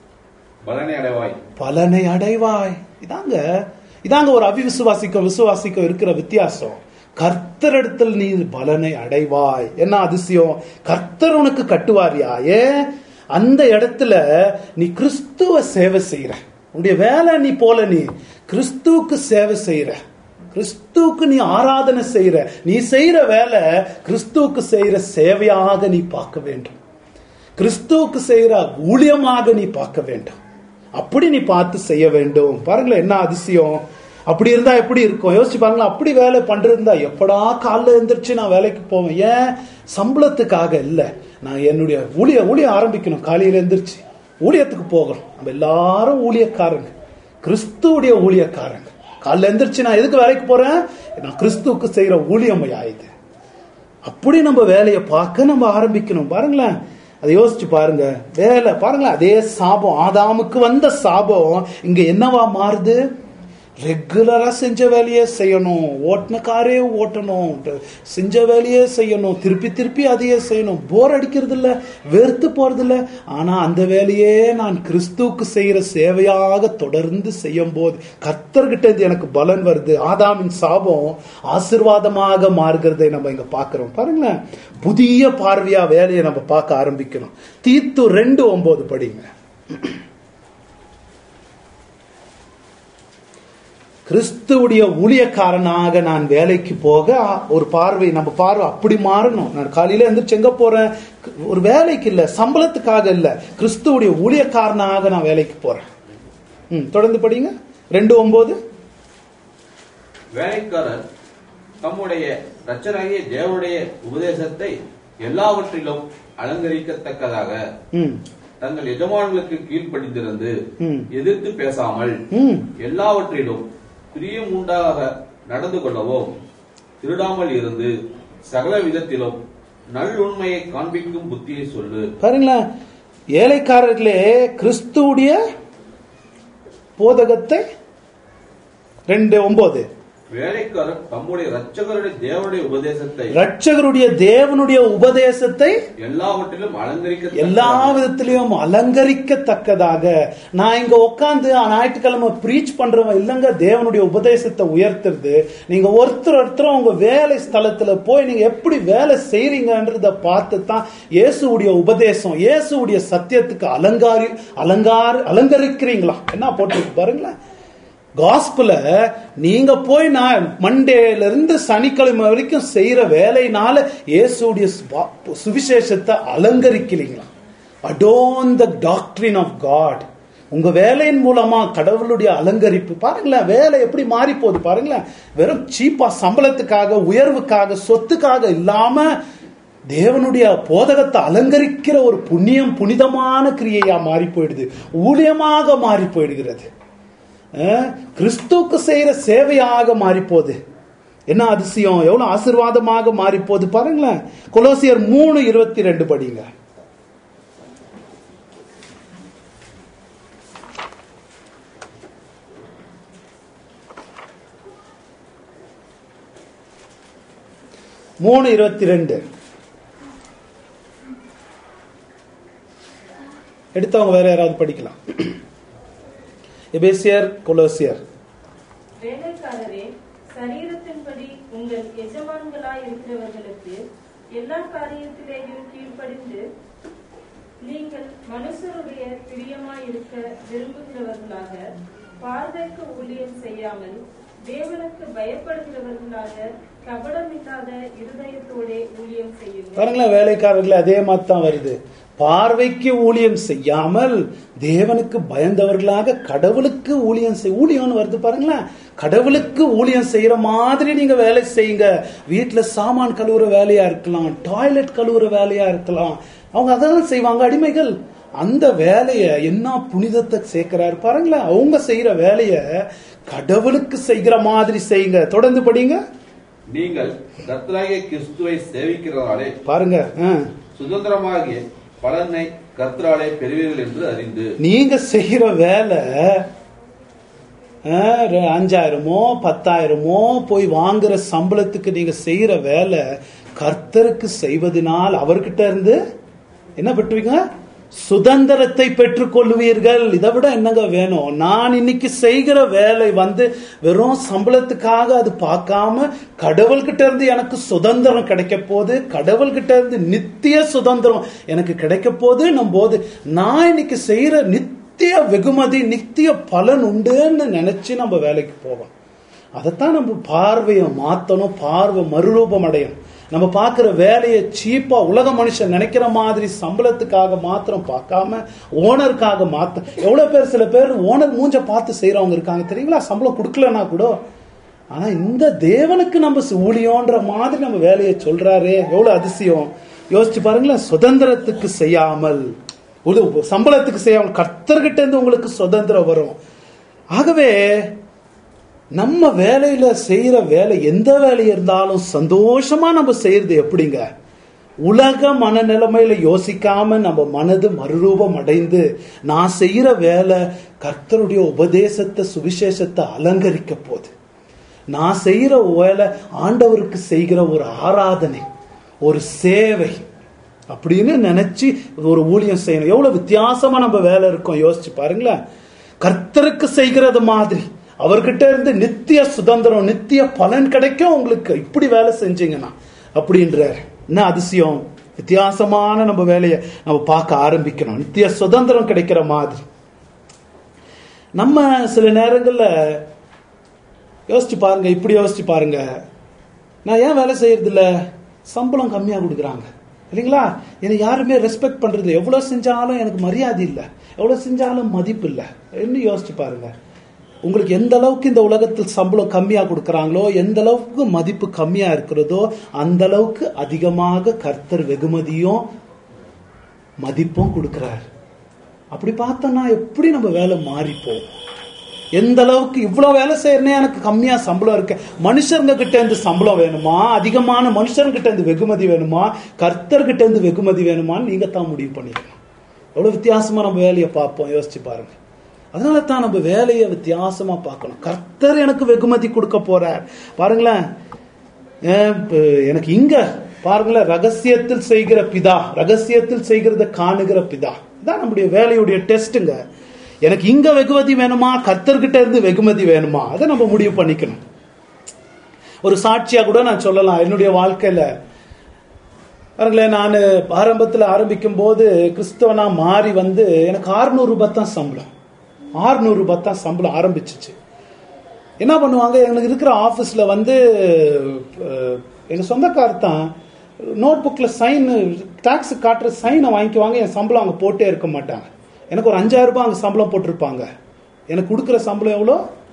பலனை அடைவாய் பலனை அடைவாய் இதாங்க இதாங்க ஒரு அவிவிசுவாசிக்கும் விசுவாசிக்கும் இருக்கிற வித்தியாசம் கர்த்தரிடத்தில் நீ பலனை அடைவாய் என்ன அதிசயம் கர்த்தர் உனக்கு கட்டுவாரியா ஏன் அந்த இடத்துல நீ கிறிஸ்துவ சேவை செய்யற உன்னுடைய வேலை நீ போல நீ கிறிஸ்துவுக்கு சேவை செய்யற கிறிஸ்துவுக்கு நீ ஆராதனை செய்யற நீ செய்யற வேலை கிறிஸ்துவுக்கு செய்யற சேவையாக நீ பார்க்க வேண்டும் கிறிஸ்துவுக்கு செய்யற ஊழியமாக நீ பார்க்க வேண்டும் அப்படி நீ பார்த்து செய்ய வேண்டும் பாருங்களேன் என்ன அதிசயம் அப்படி இருந்தா எப்படி இருக்கும் யோசிச்சு பாருங்களேன் அப்படி வேலை பண்றதா எப்படா காலைல எழுந்திரிச்சு நான் வேலைக்கு போவேன் ஏன் சம்பளத்துக்காக இல்ல நான் என்னுடைய ஊழிய ஊழியம் ஆரம்பிக்கணும் காலையில எழுந்திரிச்சு ஊழியத்துக்கு போகணும் நம்ம எல்லாரும் ஊழியக்காரங்க கிறிஸ்துவுடைய ஊழியக்காரங்க காலைல எழுந்திரிச்சு நான் எதுக்கு வேலைக்கு போறேன் நான் கிறிஸ்துவுக்கு செய்யற ஊழியம் ஆயுது அப்படி நம்ம வேலையை பார்க்க நம்ம ஆரம்பிக்கணும் பாருங்களேன் அதை யோசிச்சு பாருங்க வேலை பாருங்களேன் அதே சாபம் ஆதாமுக்கு வந்த சாபம் இங்க என்னவா மாறுது ரெகுலரா செஞ்ச வேலையே செய்யணும் ஓட்டின காரே ஓட்டணும் செஞ்ச வேலையே செய்யணும் திருப்பி திருப்பி அதையே செய்யணும் போர் அடிக்கிறது இல்ல வெறுத்து போறது இல்ல ஆனா அந்த வேலையே நான் கிறிஸ்துவுக்கு செய்யற சேவையாக தொடர்ந்து செய்யும் போது கர்த்தர்கிட்ட இருந்து எனக்கு பலன் வருது ஆதாமின் சாபம் ஆசிர்வாதமாக மாறுகிறதை நம்ம இங்க பாக்குறோம் பாருங்களேன் புதிய பார்வையா வேலையை நம்ம பார்க்க ஆரம்பிக்கணும் தீத்து ரெண்டு ஒன்பது படிங்க கிறிஸ்துவுடைய ஊழியக்காரனாக நான் வேலைக்கு போக ஒரு பார்வை நம்ம பார்வை அப்படி மாறணும் நான் காலையில எந்திரிச்சு எங்க போறேன் ஒரு வேலைக்கு இல்ல சம்பளத்துக்காக இல்ல கிறிஸ்துவுடைய ஊழியக்காரனாக நான் வேலைக்கு போறேன் ம் தொடர்ந்து படிங்க ரெண்டு ஒன்பது வேலைக்காரர் தம்முடைய ரச்சராகிய தேவனுடைய உபதேசத்தை எல்லாவற்றிலும் அலங்கரிக்கத்தக்கதாக ம் தங்கள் எஜமான்களுக்கு கீழ்ப்படிந்திருந்து ம். எதிர்த்து பேசாமல் ம் எல்லாவற்றிலும் பிரியம் உண்டாக நடந்து கொள்ளவும் திருடாமல் இருந்து சகல விதத்திலும் நல்லுண்மையை காண்பிக்கும் புத்தியை சொல்லு பாருங்களேன் ஏழைக்காரர்களே கிறிஸ்துவுடைய போதகத்தை ரெண்டு ஒன்பது வேலைக்காரர் தம்முடைய ரட்சகருடைய தேவனுடைய உபதேசத்தை ரட்சகருடைய தேவனுடைய உபதேசத்தை எல்லாவற்றிலும் அலங்கரிக்க எல்லா விதத்திலையும் அலங்கரிக்கத்தக்கதாக நான் இங்க உட்காந்து ஞாயிற்றுக்கிழமை ப்ரீச் பண்றவன் இல்லைங்க தேவனுடைய உபதேசத்தை உயர்த்துறது நீங்க ஒருத்தர் ஒருத்தர் உங்க வேலை ஸ்தலத்துல போய் நீங்க எப்படி வேலை செய்றீங்கன்றத பார்த்து தான் இயேசுவுடைய உபதேசம் இயேசுவுடைய சத்தியத்துக்கு அலங்காரி அலங்கார அலங்கரிக்கிறீங்களா என்ன போட்டிருக்கு பாருங்களேன் காஸ்புல நீங்க போய் நான் மண்டேல இருந்து சனிக்கிழமை வரைக்கும் செய்யற வேலையினால இயேசுடைய சுபா- சுவிசேஷத்தை அலங்கரிக்கிறீங்களா அடோன் த டாக்டரின் ஆஃப் காட் உங்க வேலையின் மூலமா கடவுளுடைய அலங்கரிப்பு பாருங்களேன் வேலை எப்படி மாறி போகுது பாருங்களேன் வெறும் சீப்பா சம்பளத்துக்காக உயர்வுக்காக சொத்துக்காக இல்லாம தேவனுடைய போதகத்தை அலங்கரிக்கிற ஒரு புண்ணியம் புனிதமான கிரியையா மாறி போயிடுது ஊழியமாக மாறி போயிடுகிறது அஹ், கிறிஸ்துவுக்கு செய்யற சேவையாக மாறி போகுது என்ன அதிசயம் எவ்வளவு ஆசீர்வாதமாக மாறி போகுது பாருங்களேன் கொலோசியர் மூணு இருபத்தி ரெண்டு படிங்க மூணு இருபத்தி ரெண்டு எடுத்தவங்க வேற யாராவது படிக்கலாம் எபேசியர் கொலோசியர் வேலைக்காரரே சரீரத்தின்படி உங்கள் எஜமான்களாய் இருக்கிறவர்களுக்கு எல்லா காரியத்திலேயும் கீழ்ப்படிந்து நீங்கள் மனுஷருடைய பிரியமாய் இருக்க விரும்புகிறவர்களாக பார்வைக்கு ஊழியம் செய்யாமல் தேவனுக்கு பயப்படுகிறவர்களாக கபடமில்லாத இருதயத்தோடே ஊழியம் செய்யுங்கள் பாருங்களேன் வேலைக்காரர்கள் அதே மாதிரி தான் வருது பார்வைக்கு ஊழியம் செய்யாமல் தேவனுக்கு பயந்தவர்களாக கடவுளுக்கு ஊழியம் செய் ஊழியம்னு வருது பாருங்களேன் கடவுளுக்கு ஊழியம் செய்யற மாதிரி நீங்க வேலை செய்யுங்க வீட்டுல சாமான் கழுவுற வேலையா இருக்கலாம் டாய்லெட் கழுவுற வேலையா இருக்கலாம் அவங்க அதான் செய்வாங்க அடிமைகள் அந்த வேலைய என்ன புனிதத்தை சேர்க்கிறாரு பாருங்களேன் அவங்க செய்யற வேலைய கடவுளுக்கு செய்கிற மாதிரி செய்யுங்க தொடர்ந்து படிங்க நீங்கள் கர்த்தராகிய கிறிஸ்துவை சேவிக்கிறதாலே பாருங்க ஆ. சுதந்திரமாகிய பலனை கர்த்தராலே பெறுவீர்கள் என்று அறிந்து நீங்க செய்யற வேலை அஹ், ரெ- அஞ்சாயிரமோ பத்தாயிரமோ போய் வாங்குற சம்பளத்துக்கு நீங்க செய்யற வேலை கர்த்தருக்கு செய்வதனால் அவர்கிட்ட இருந்து என்ன பெற்றுவீங்க சுதந்திரத்தை பெற்றுக்கொள்வீர்கள் இதை விட என்னங்க வேணும் நான் இன்னைக்கு செய்கிற வேலை வந்து வெறும் சம்பளத்துக்காக அது பார்க்காம கடவுள்கிட்ட இருந்து எனக்கு சுதந்திரம் கிடைக்க போது கடவுள்கிட்ட இருந்து நித்திய சுதந்திரம் எனக்கு கிடைக்க போதுன்னும் போது நான் இன்னைக்கு செய்யற நித்திய வெகுமதி நித்திய பலன் உண்டுன்னு நினைச்சு நம்ம வேலைக்கு போவோம் அதைத்தான் நம்ம பார்வையை மாத்தணும் பார்வை மறுரூபம் அடையணும் நம்ம பார்க்குற வேலையை சீப்பா உலக மனுஷன் நினைக்கிற மாதிரி சம்பளத்துக்காக மாத்திரம் பார்க்காம ஓனருக்காக மாத்த எவ்வளவு பேர் சில பேர் ஓனர் மூஞ்ச பார்த்து செய்றவங்க இருக்காங்க தெரியுங்களா சம்பளம் கொடுக்கலன்னா கூட ஆனா இந்த தேவனுக்கு நம்ம ஊழியோன்ற மாதிரி நம்ம வேலையை சொல்றாரே எவ்வளவு அதிசயம் யோசிச்சு பாருங்களேன் சுதந்திரத்துக்கு செய்யாமல் ஒரு சம்பளத்துக்கு செய்யாமல் கர்த்தர்கிட்ட இருந்து உங்களுக்கு சுதந்திரம் வரும் ஆகவே நம்ம வேலையில செய்யற வேலை எந்த வேலை இருந்தாலும் சந்தோஷமா நம்ம செய்யறது எப்படிங்க உலக மனநிலைமையில யோசிக்காம நம்ம மனது மறுரூபம் அடைந்து நான் செய்யற வேலை கர்த்தருடைய உபதேசத்தை சுவிசேஷத்தை அலங்கரிக்க போகுது நான் செய்யற வேலை ஆண்டவருக்கு செய்கிற ஒரு ஆராதனை ஒரு சேவை அப்படின்னு நினைச்சு ஒரு ஊழியம் செய்யணும் எவ்வளவு வித்தியாசமா நம்ம வேலை இருக்கும் யோசிச்சு பாருங்களேன் கர்த்தருக்கு செய்கிறது மாதிரி அவர்கிட்ட இருந்து நித்திய சுதந்திரம் நித்திய பலன் கிடைக்கும் உங்களுக்கு இப்படி வேலை செஞ்சீங்கன்னா அப்படின்றார் என்ன அதிசயம் வித்தியாசமான நம்ம வேலையை நம்ம பார்க்க ஆரம்பிக்கணும் நித்திய சுதந்திரம் கிடைக்கிற மாதிரி நம்ம சில நேரங்கள்ல யோசிச்சு பாருங்க இப்படி யோசிச்சு பாருங்க நான் ஏன் வேலை செய்யறது இல்ல சம்பளம் கம்மியா கொடுக்குறாங்க இல்லைங்களா என்னை யாருமே ரெஸ்பெக்ட் பண்றது எவ்வளவு செஞ்சாலும் எனக்கு மரியாதை இல்லை எவ்வளவு செஞ்சாலும் மதிப்பு இல்லை என்ன யோசிச்சு பாருங்க உங்களுக்கு எந்த அளவுக்கு இந்த உலகத்தில் சம்பளம் கம்மியா கொடுக்கறாங்களோ எந்த அளவுக்கு மதிப்பு கம்மியா இருக்கிறதோ அந்த அளவுக்கு அதிகமாக கர்த்தர் வெகுமதியும் மதிப்பும் கொடுக்கிறார் அப்படி பார்த்தோம்னா எப்படி நம்ம வேலை மாறிப்போம் எந்த அளவுக்கு இவ்வளவு வேலை செய்யறனே எனக்கு கம்மியா சம்பளம் இருக்கு மனுஷங்க கிட்ட இருந்து சம்பளம் வேணுமா அதிகமான மனுஷங்க கிட்ட இருந்து வெகுமதி வேணுமா கர்த்தர் கிட்ட இருந்து வெகுமதி வேணுமான்னு நீங்க தான் முடிவு பண்ணிக்கணும் எவ்வளவு வித்தியாசமா நம்ம வேலையை பார்ப்போம் யோசிச்சு பாருங்க அதனால தான் நம்ம வேலையை வித்தியாசமா பார்க்கணும் கர்த்தர் எனக்கு வெகுமதி கொடுக்க போறார் பாருங்களேன் ஏன் இப்ப எனக்கு இங்க பாருங்களேன் ரகசியத்தில் செய்கிற பிதா ரகசியத்தில் செய்கிறத காணுகிற பிதா இதான் நம்முடைய வேலையுடைய டெஸ்ட்டுங்க எனக்கு இங்க வெகுமதி வேணுமா கர்த்தர்கிட்ட இருந்து வெகுமதி வேணுமா அதை நம்ம முடிவு பண்ணிக்கணும் ஒரு சாட்சியா கூட நான் சொல்லலாம் என்னுடைய வாழ்க்கையில பாருங்களேன் நான் ஆரம்பத்தில் ஆரம்பிக்கும் போது கிறிஸ்தவனா மாறி வந்து எனக்கு 600 ரூபாய் தான் சம்பளம் 600 ரூபாய் தான் சம்பளம் ஆரம்பிச்சிச்சு என்ன பண்ணுவாங்க எனக்கு இருக்கிற ஆஃபீஸில் வந்து அஹ், எங்க சொந்தக்காரர் தான் நோட் புக்கில் சைன் டாக்ஸ் காட்டுற சைனை வாங்கிக்குவாங்க என் சம்பளம் அங்கே போட்டே இருக்க மாட்டாங்க எனக்கு ஒரு அஞ்சாயிரம் ரூபாய் அங்கே சம்பளம் போட்டிருப்பாங்க எனக்கு கொடுக்குற சம்பளம் எவ்வளோ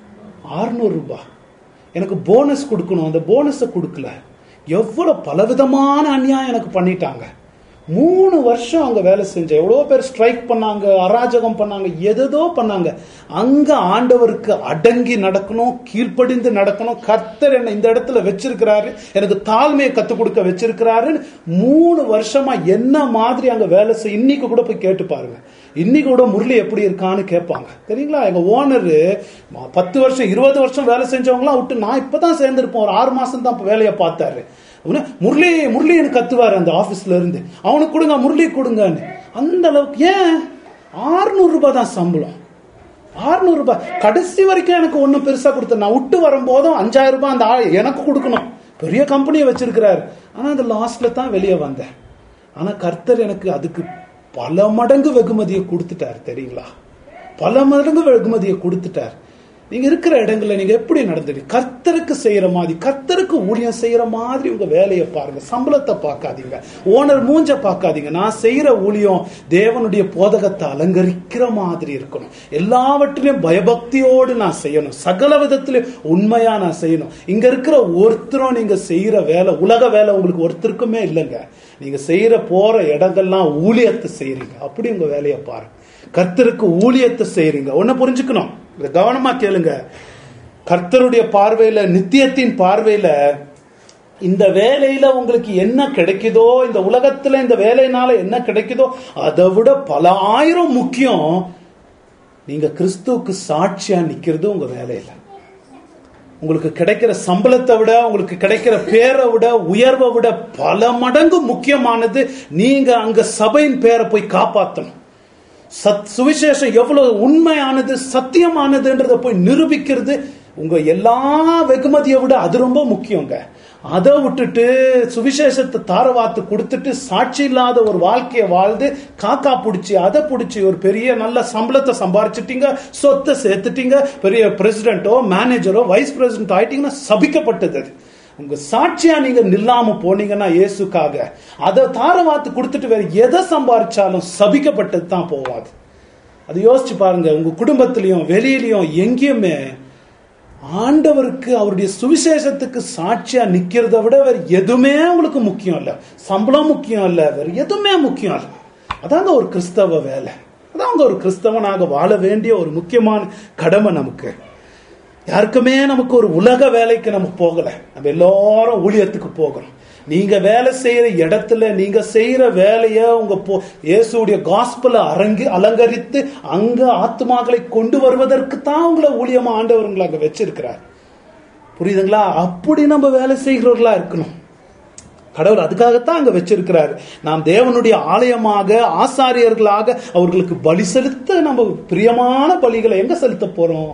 600 ரூபாய் எனக்கு போனஸ் கொடுக்கணும் அந்த போனஸை கொடுக்கல எவ்வளவு பலவிதமான அநியாயம் எனக்கு பண்ணிட்டாங்க மூணு வருஷம் அங்க வேலை செஞ்சேன் எவ்வளோ பேர் ஸ்ட்ரைக் பண்ணாங்க அராஜகம் பண்ணாங்க எதோ பண்ணாங்க அங்க ஆண்டவருக்கு அடங்கி நடக்கணும் கீழ்ப்படிந்து நடக்கணும் கர்த்தர் என்னை இந்த இடத்துல வச்சிருக்கிறாரு எனக்கு தாழ்மையை கத்துக் கொடுக்க வச்சிருக்கிறாரு மூணு வருஷமா என்ன மாதிரி அங்க வேலை செய் இன்னைக்கு கூட போய் கேட்டு பாருங்க இன்னைக்கு கூட முரளி எப்படி இருக்கான்னு கேட்பாங்க தெரியுங்களா எங்க ஓனரு பத்து வருஷம் இருபது வருஷம் வேலை செஞ்சவங்களாம் விட்டு நான் இப்பதான் சேர்ந்திருப்பேன் ஒரு ஆறு மாசம் தான் இப்ப வேலையை பார்த்தாரு அவனு, முரளி முரளின்னு கத்துவாரு அந்த ஆபீஸ்ல இருந்து அவனுக்கு கொடுங்க முரளி கொடுங்கன்னு அந்த அளவுக்கு ஏன் 600 ரூபாய் தான் சம்பளம் 600 ரூபாய் கடைசி வரைக்கும் எனக்கு ஒன்றும் பெருசா கொடுத்த நான் விட்டு வரும்போதும் அஞ்சாயிரம் ரூபாய் அந்த ஆள் எனக்கு கொடுக்கணும் பெரிய கம்பெனியை வச்சிருக்கிறாரு ஆனா அந்த லாஸ்ட்ல தான் வெளியே வந்தேன் ஆனா கர்த்தர் எனக்கு அதுக்கு பல மடங்கு வெகுமதியை கொடுத்துட்டார் தெரியுங்களா பல மடங்கு வெகுமதியை கொடுத்துட்டார் நீங்க இருக்கிற இடங்கள்ல நீங்க எப்படி நடந்துட்டு கர்த்தருக்கு செய்யற மாதிரி கர்த்தருக்கு ஊழியம் செய்யற மாதிரி உங்க வேலையை பாருங்க சம்பளத்தை பார்க்காதீங்க ஓனர் மூஞ்ச பார்க்காதீங்க நான் செய்யற ஊழியம் தேவனுடைய போதகத்தை அலங்கரிக்கிற மாதிரி இருக்கணும் எல்லாவற்றிலையும் பயபக்தியோடு நான் செய்யணும் சகல விதத்திலும் உண்மையா நான் செய்யணும் இங்க இருக்கிற ஒருத்தரும் நீங்க செய்யற வேலை உலக வேலை உங்களுக்கு ஒருத்தருக்குமே இல்லைங்க நீங்க செய்யற போற இடங்கள்லாம் ஊழியத்தை செய்யறீங்க அப்படி உங்க வேலையை பாருங்க கர்த்தருக்கு ஊழியத்தை செய்யறீங்க ஒன்ன புரிஞ்சுக்கணும் இதை கவனமா கேளுங்க கர்த்தருடைய பார்வையில நித்தியத்தின் பார்வையில இந்த வேலையில உங்களுக்கு என்ன கிடைக்குதோ இந்த உலகத்துல இந்த வேலையினால என்ன கிடைக்குதோ அதை விட பல ஆயிரம் முக்கியம் நீங்க கிறிஸ்துவுக்கு சாட்சியா நிக்கிறது உங்க வேலையில உங்களுக்கு கிடைக்கிற சம்பளத்தை விட உங்களுக்கு கிடைக்கிற பேரை விட உயர்வை விட பல மடங்கு முக்கியமானது நீங்க அங்க சபையின் பேரை போய் காப்பாற்றணும் சத் சுவிசேஷம் எவ்வளவு உண்மையானது சத்தியமானதுன்றதை போய் நிரூபிக்கிறது உங்க எல்லா வெகுமதியை விட அது ரொம்ப முக்கியங்க அதை விட்டுட்டு சுவிசேஷத்தை தாரவாத்து கொடுத்துட்டு சாட்சி இல்லாத ஒரு வாழ்க்கையை வாழ்ந்து காக்கா பிடிச்சி அதை பிடிச்சி ஒரு பெரிய நல்ல சம்பளத்தை சம்பாரிச்சிட்டீங்க சொத்தை சேர்த்துட்டீங்க பெரிய பிரசிடென்ட்டோ மேனேஜரோ வைஸ் பிரசிடென்ட் ஆயிட்டீங்கன்னா சபிக்கப்பட்டது அது உங்க சாட்சியா நீங்க நில்லாம போனீங்கன்னா இயேசுக்காக அதை தாரவாத்து கொடுத்துட்டு வேற எதை சம்பாரிச்சாலும் சபிக்கப்பட்டது தான் போவாது அது யோசிச்சு பாருங்க உங்க குடும்பத்திலையும் வெளியிலயும் எங்கேயுமே ஆண்டவருக்கு அவருடைய சுவிசேஷத்துக்கு சாட்சியா நிக்கிறத விட வேற எதுவுமே உங்களுக்கு முக்கியம் இல்ல சம்பளம் முக்கியம் இல்ல வேற எதுவுமே முக்கியம் இல்ல அதாங்க ஒரு கிறிஸ்தவ வேலை அதாங்க ஒரு கிறிஸ்தவனாக வாழ வேண்டிய ஒரு முக்கியமான கடமை நமக்கு யாருக்குமே நமக்கு ஒரு உலக வேலைக்கு நம்ம போகல நம்ம எல்லாரும் ஊழியத்துக்கு போகிறோம் நீங்க வேலை செய்யற இடத்துல நீங்க செய்யற வேலைய உங்க போ இயேசுடைய காஸ்பல அரங்கி அலங்கரித்து அங்க ஆத்மாக்களை கொண்டு வருவதற்கு தான் உங்களை ஊழியமா ஆண்டவருங்களை அங்க வச்சிருக்கிறார் புரியுதுங்களா அப்படி நம்ம வேலை செய்கிறவர்களா இருக்கணும் கடவுள் அதுக்காகத்தான் அங்க வச்சிருக்கிறாரு நாம் தேவனுடைய ஆலயமாக ஆசாரியர்களாக அவர்களுக்கு பலி செலுத்த நம்ம பிரியமான பலிகளை எங்க செலுத்த போறோம்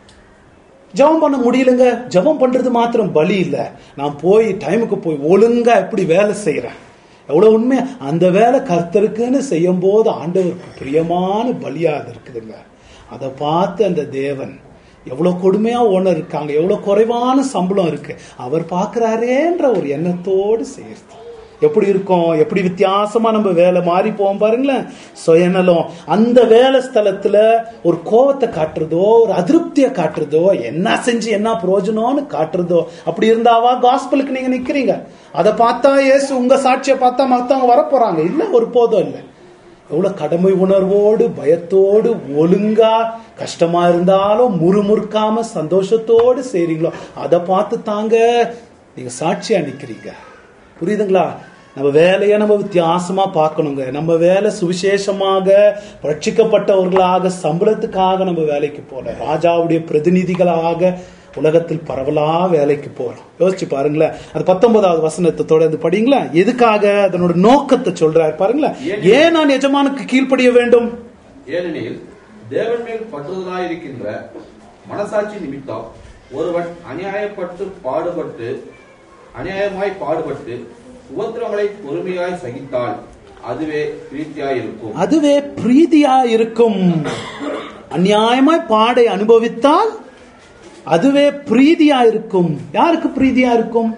ஜெபம் பண்ண முடியலங்க ஜெபம் பண்றது மாத்திரம் பலி இல்ல நான் போய் டைமுக்கு போய் ஒழுங்கா எப்படி வேலை செய்யறேன் எவ்வளவு உண்மை அந்த வேலை கர்த்தருக்குன்னு செய்யும் போது ஆண்டவருக்கு பிரியமான பலியா அது இருக்குதுங்க அதை பார்த்து அந்த தேவன் எவ்வளவு கொடுமையா ஓனர் இருக்காங்க எவ்வளவு குறைவான சம்பளம் இருக்கு அவர் பார்க்கறாரேன்ற ஒரு எண்ணத்தோடு செய்யறது எப்படி இருக்கும் எப்படி வித்தியாசமா நம்ம வேலை மாறி போவோம் பாருங்களேன் சுயநலம் அந்த வேலை ஸ்தலத்துல ஒரு கோவத்தை காட்டுறதோ ஒரு அதிருப்தியை காட்டுறதோ என்ன செஞ்சு என்ன பிரயோஜனம்னு காட்டுறதோ அப்படி இருந்தாவா காஸ்பலுக்கு நீங்க நிக்கிறீங்க அதை பார்த்தா ஏசு உங்க சாட்சியை பார்த்தா மத்தவங்க வரப்போறாங்க இல்ல ஒரு போதும் இல்லை எவ்வளவு கடமை உணர்வோடு பயத்தோடு ஒழுங்கா கஷ்டமா இருந்தாலும் முறுமுறுக்காம சந்தோஷத்தோடு செய்றீங்களோ அதை பார்த்து தாங்க நீங்க சாட்சியா நிக்கிறீங்க புரியுதுங்களா நம்ம வேலையை நம்ம வித்தியாசமா பார்க்கணுங்க நம்ம வேலை சுவிசேஷமாக ரட்சிக்கப்பட்டவர்களாக சம்பளத்துக்காக நம்ம வேலைக்கு போல ராஜாவுடைய பிரதிநிதிகளாக உலகத்தில் பரவலா வேலைக்கு போறோம் யோசிச்சு பாருங்களேன் அது பத்தொன்பதாவது வசனத்தை தொடர்ந்து படிங்களேன் எதுக்காக அதனோட நோக்கத்தை சொல்றாரு பாருங்களேன் ஏன் நான் எஜமானுக்கு கீழ்ப்படிய வேண்டும் ஏனெனில் தேவன் மேல் பற்றுதலாயிருக்கின்ற மனசாட்சி நிமித்தம் ஒருவன் அநியாயப்பட்டு பாடுபட்டு அநியாயமாய் பாடுபட்டு உபத்திரங்களை பொறுமையாய் சகித்தால் அதுவே பிரீத்தியாயிருக்கும் அதுவே பிரீதியா இருக்கும் அநியாயமாய் பாடை அனுபவித்தால் அதுவே பிரீதியா இருக்கும் யாருக்கு பிரீதியா இருக்கும்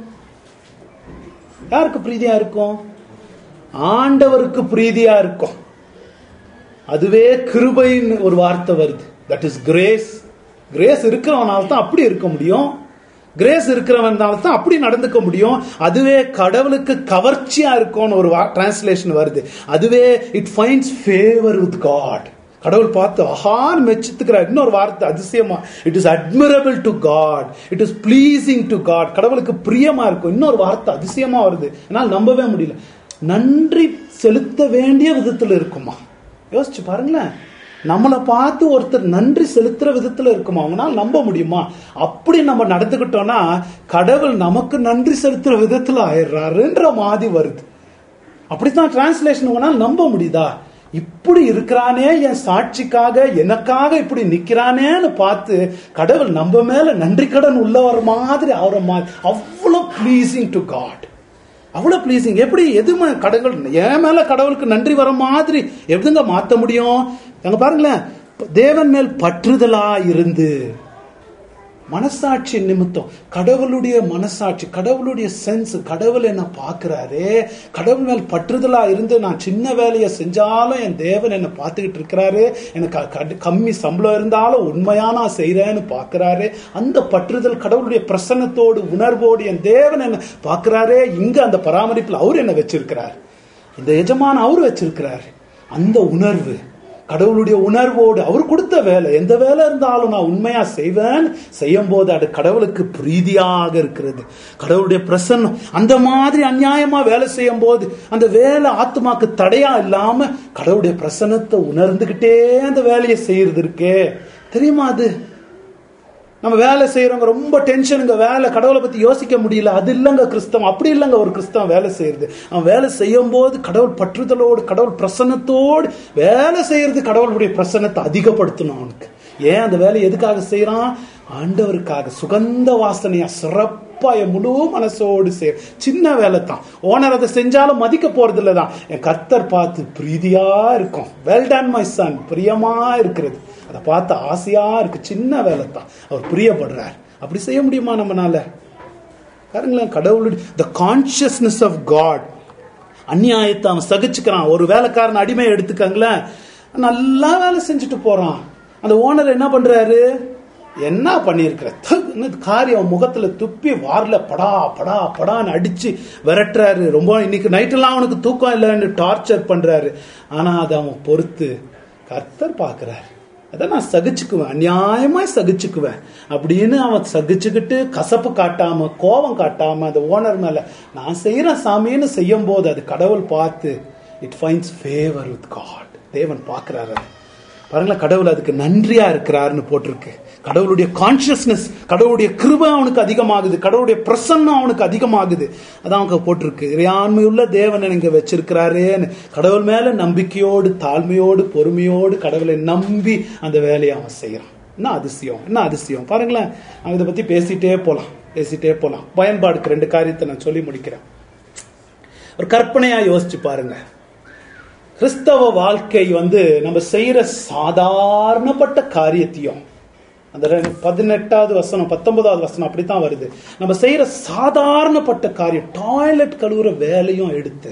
யாருக்கு பிரீதியா இருக்கும் ஆண்டவருக்கு பிரீதியா இருக்கும் அதுவே கிருபைன்னு ஒரு வார்த்தை வருது தட் இஸ் கிரேஸ் கிரேஸ் இருக்கிறவனால தான் அப்படி இருக்க முடியும் கிரேஸ் இருக்கிறவனால தான் அப்படி நடந்துக்க முடியும் அதுவே கடவுளுக்கு கவர்ச்சியா இருக்கும்னு ஒரு டிரான்ஸ்லேஷன் வருது அதுவே it finds favour with God கடவுள் பார்த்து ஆஹான் மெச்சித்துக்கிறார் இன்னொரு வார்த்தை அதிசயமா it is admirable to God it is pleasing to God கடவுளுக்கு பிரியமா இருக்கும் இன்னொரு வார்த்தை அதிசயமா வருது என்னால் நம்பவே முடியல நன்றி செலுத்த வேண்டிய விதத்தில் இருக்குமா யோசிச்சு பாருங்களேன் நம்மளை பார்த்து ஒருத்தர் நன்றி செலுத்துற விதத்துல இருக்குமா அவங்களால நம்ப முடியுமா அப்படி நம்ம நடந்துக்கிட்டோம்னா கடவுள் நமக்கு நன்றி செலுத்துற விதத்துல ஆயிடுறாருன்ற மாதிரி வருது அப்படித்தான் டிரான்ஸ்லேஷன் உங்களால் நம்ப முடியுதா இப்படி இருக்கிறானே என் சாட்சிக்காக எனக்காக இப்படி நிக்கிறானேன்னு பார்த்து கடவுள் நம்ம மேல நன்றி கடன் உள்ளவர் மாதிரி ஆகிற மாதிரி அவ்வளவு ப்ளீசிங் டு காட் அவ்வளவு ப்ளீசிங் எப்படி எதுவுமே கடவுள் என் மேல கடவுளுக்கு நன்றி வர மாதிரி எப்படிங்க மாத்த முடியும் அங்க பாருங்களேன் தேவன் மேல் பற்றுதலா இருந்து மனசாட்சி நிமித்தம் கடவுளுடைய மனசாட்சி கடவுளுடைய சென்ஸ் கடவுள் என்ன பார்க்கிறாரே கடவுள் மேல் பற்றுதலா இருந்து நான் சின்ன வேலையை செஞ்சாலும் என் தேவன் என்னை பார்த்துக்கிட்டு இருக்கிறாரு எனக்கு க- கடு- கம்மி சம்பளம் இருந்தாலும் உண்மையா நான் செய்றேன்னு பார்க்கிறாரு அந்த பற்றுதல் கடவுளுடைய பிரசன்னத்தோடு உணர்வோடு என் தேவன் என்ன பார்க்கிறாரே இங்க அந்த பராமரிப்புல அவர் என்ன வச்சிருக்கிறார் இந்த எஜமான அவர் வச்சிருக்கிறார் அந்த உணர்வு கடவுளுடைய உணர்வோடு அவர் கொடுத்த வேலை எந்த வேலை இருந்தாலும் நான் உண்மையா செய்வேன் செய்யும் போது அது கடவுளுக்கு பிரீதியாக இருக்கிறது கடவுளுடைய பிரசன்னம் அந்த மாதிரி அநியாயமா வேலை செய்யும் போது அந்த வேலை ஆத்மாக்கு தடையா இல்லாம கடவுளுடைய பிரசன்னத்தை உணர்ந்துகிட்டே அந்த வேலையை செய்யறது இருக்கே தெரியுமா அது நம்ம வேலை செய்யறவங்க ரொம்ப டென்ஷனுங்க வேலை கடவுளை பத்தி யோசிக்க முடியல அது இல்லைங்க கிறிஸ்தவம் அப்படி இல்லைங்க ஒரு கிறிஸ்தவன் வேலை செய்யறது அவன் வேலை செய்யும் போது கடவுள் பற்றுதலோடு கடவுள் பிரசன்னத்தோடு வேலை செய்யறது கடவுளுடைய பிரசன்னத்தை அதிகப்படுத்தணும் அவனுக்கு ஏன் அந்த வேலை எதுக்காக செய்யறான் ஆண்டவருக்காக சுகந்த வாசனையா சிறப்பா என் முழு மனசோடு செய் சின்ன வேலை தான் ஓனர் அதை செஞ்சாலும் மதிக்க போறது இல்லதான் என் கர்த்தர் பார்த்து பிரீதியா இருக்கும் வெல் டன் மை சன் பிரியமா இருக்கிறது அதை பார்த்து ஆசையா இருக்கு சின்ன வேலை தான் அவர் பிரியப்படுறார் அப்படி செய்ய முடியுமா நம்மனால பாருங்களேன் கடவுளுடைய த கான்சியஸ்னஸ் ஆஃப் காட் அநியாயத்தை அவன் சகிச்சுக்கிறான் ஒரு வேலைக்காரன் அடிமை எடுத்துக்கங்களேன் நல்லா வேலை செஞ்சுட்டு போறான் அந்த ஓனர் என்ன பண்றாரு என்ன பண்ணியிருக்கிற தகுன்னு காரி அவன் முகத்துல துப்பி வார்ல படா படா படான்னு அடிச்சு விரட்டுறாரு ரொம்ப இன்னைக்கு நைட்டெல்லாம் அவனுக்கு தூக்கம் இல்லைன்னு டார்ச்சர் பண்றாரு ஆனா அதை அவன் பொறுத்து கர்த்தர் பார்க்கறாரு அதை நான் சகிச்சுக்குவேன் அநியாயமாய் சகிச்சுக்குவேன் அப்படின்னு அவன் சகிச்சுக்கிட்டு கசப்பு காட்டாம கோபம் காட்டாம அந்த ஓனர் மேல நான் செய்யறேன் சாமின்னு செய்யும் போது அது கடவுள் பார்த்து it finds favour with God தேவன் பார்க்கறாரு அது. பாருங்களேன் கடவுள் அதுக்கு நன்றியா இருக்கிறாருன்னு போட்டிருக்கு கடவுளுடைய கான்சியஸ்னஸ் கடவுளுடைய கிருபை அவனுக்கு அதிகமாகுது கடவுளுடைய பிரசன்னம் அவனுக்கு அதிகமாகுது அதான் அவங்க போட்டிருக்கு இறையாண்மையுள்ள தேவனை இங்க வச்சிருக்கிறாரேன்னு கடவுள் மேல நம்பிக்கையோடு தாழ்மையோடு பொறுமையோடு கடவுளை நம்பி அந்த வேலையை அவன் செய்யறான் என்ன அதிசயம் என்ன அதிசயம் பாருங்களேன் அவன் இதை பத்தி பேசிட்டே போலாம் பேசிட்டே போலாம் பயன்பாடுக்கு ரெண்டு காரியத்தை நான் சொல்லி முடிக்கிறேன் ஒரு கற்பனையா யோசிச்சு பாருங்க கிறிஸ்தவ வாழ்க்கை வந்து நம்ம செய்யற சாதாரணப்பட்ட காரியத்தையும் அந்த ரெண்டு- பதினெட்டாவது வசனம் பத்தொன்பதாவது வசனம் அப்படித்தான் வருது நம்ம செய்யற சாதாரணப்பட்ட காரியம் டாய்லெட் கழுவுற வேலையும் எடுத்து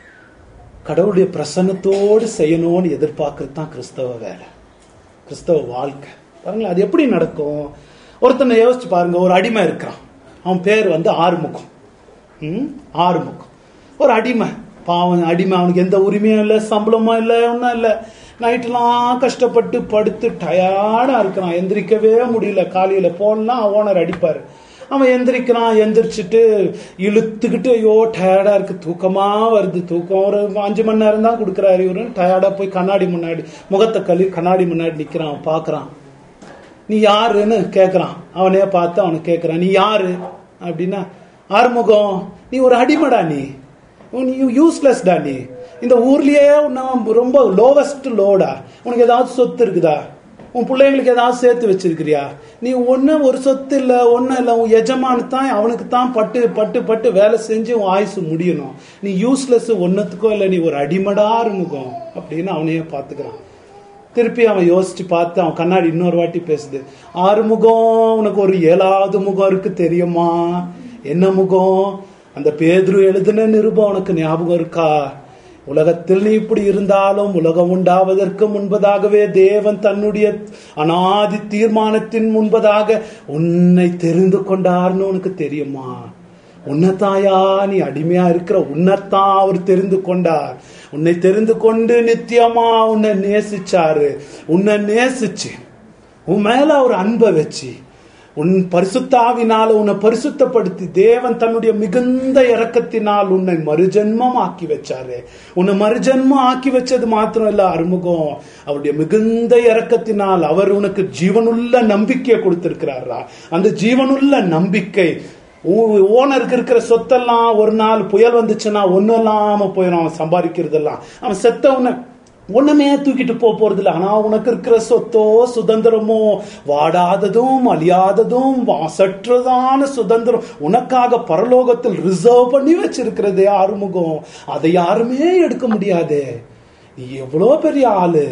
கடவுளுடைய பிரசன்னத்தோடு செய்யணும்னு எதிர்பார்க்கறது தான் கிறிஸ்தவ வேலை கிறிஸ்தவ வாழ்க்கை பாருங்களேன் அது எப்படி நடக்கும் ஒருத்தனை யோசிச்சு பாருங்க ஒரு அடிமை இருக்கிறான் அவன் பேர் வந்து ஆறுமுகம் ம்? ஆறுமுகம் ஒரு அடிமை பாவம் அடிமை அவனுக்கு எந்த உரிமையும் இல்லை சம்பளமும் இல்லை ஒன்றும் இல்லை நைட்டெல்லாம் கஷ்டப்பட்டு படுத்து டயர்டா இருக்கிறான் எந்திரிக்கவே முடியல காலையில போனா ஓனர் அடிப்பாரு அவன் எந்திரிக்கிறான் எந்திரிச்சிட்டு இழுத்துக்கிட்டு ஐயோ டயர்டா இருக்கு தூக்கமா வருது தூக்கம் ஒரு அஞ்சு மணி நேரம் தான் கொடுக்குறாரு இவரு டயர்டா போய் கண்ணாடி முன்னாடி முகத்தை கழுவி கண்ணாடி முன்னாடி நிக்கிறான் அவன் பாக்குறான் நீ யாருன்னு கேக்குறான் அவனே பார்த்து அவனுக்கு கேக்குறான் நீ யாரு அப்படின்னா ஆறுமுகம் நீ ஒரு அடிமடா நீ நீ யூஸ்லெஸ்டா நீ இந்த ஊர்லயே உன்னை ரொம்ப லோவஸ்ட் லோடா உனக்கு ஏதாவது சொத்து இருக்குதா உன் பிள்ளைங்களுக்கு ஏதாவது சேர்த்து வச்சிருக்கிறியா நீ ஒண்ணு ஒரு சொத்து இல்ல ஒண்ணும் இல்ல உன் எஜமானு தான் அவனுக்கு தான் பட்டு பட்டு பட்டு வேலை செஞ்சு உன் ஆயுசு முடியணும் நீ யூஸ்லெஸ் ஒன்னத்துக்கோ இல்ல நீ ஒரு அடிமடா இருமுகம் அப்படின்னு அவனையே பாத்துக்கிறான் திருப்பி அவன் யோசிச்சு பார்த்து அவன் கண்ணாடி இன்னொரு வாட்டி பேசுது ஆறு முகம் உனக்கு ஒரு ஏழாவது முகம் இருக்கு தெரியுமா என்ன முகம் அந்த பேதுரு எழுதின நிருபம் உனக்கு ஞாபகம் இருக்கா உலகத்தில் நீ இப்படி இருந்தாலும் உலகம் உண்டாவதற்கு முன்பதாகவே தேவன் தன்னுடைய அனாதி தீர்மானத்தின் முன்பதாக உன்னை தெரிந்து கொண்டார்னு உனக்கு தெரியுமா உன்னத்தாயா நீ அடிமையா இருக்கிற உன்னத்தான் அவர் தெரிந்து கொண்டார் உன்னை தெரிந்து கொண்டு நித்தியமா உன்னை நேசிச்சாரு உன்னை நேசிச்சு உன் மேல அவர் அன்பை வச்சு உன் பரிசுத்தாவினால உன்னை பரிசுத்தப்படுத்தி தேவன் தன்னுடைய மிகுந்த இரக்கத்தினால் உன்னை மறுஜென்மம் ஆக்கி வச்சாரு உன்னை மறுஜென்மம் ஆக்கி வச்சது மாத்திரம் இல்ல அறுமுகம் அவருடைய மிகுந்த இரக்கத்தினால் அவர் உனக்கு ஜீவனுள்ள நம்பிக்கையை கொடுத்திருக்கிறாரா அந்த ஜீவனுள்ள நம்பிக்கை ஓனருக்கு இருக்கிற சொத்தெல்லாம் ஒரு நாள் புயல் வந்துச்சுன்னா ஒன்னும் இல்லாம போயிடும் அவன் சம்பாதிக்கிறதெல்லாம் அவன் செத்த உன்னை ஒண்ணுமே தூக்கிட்டு போக போறது இல்லை ஆனா உனக்கு இருக்கிற சொத்தோ சுதந்திரமோ வாடாததும் அழியாததும் வாசற்றதான சுதந்திரம் உனக்காக பரலோகத்தில் ரிசர்வ் பண்ணி வச்சிருக்கிறதே ஆறுமுகம் அதை யாருமே எடுக்க முடியாதே நீ எவ்வளோ பெரிய ஆளு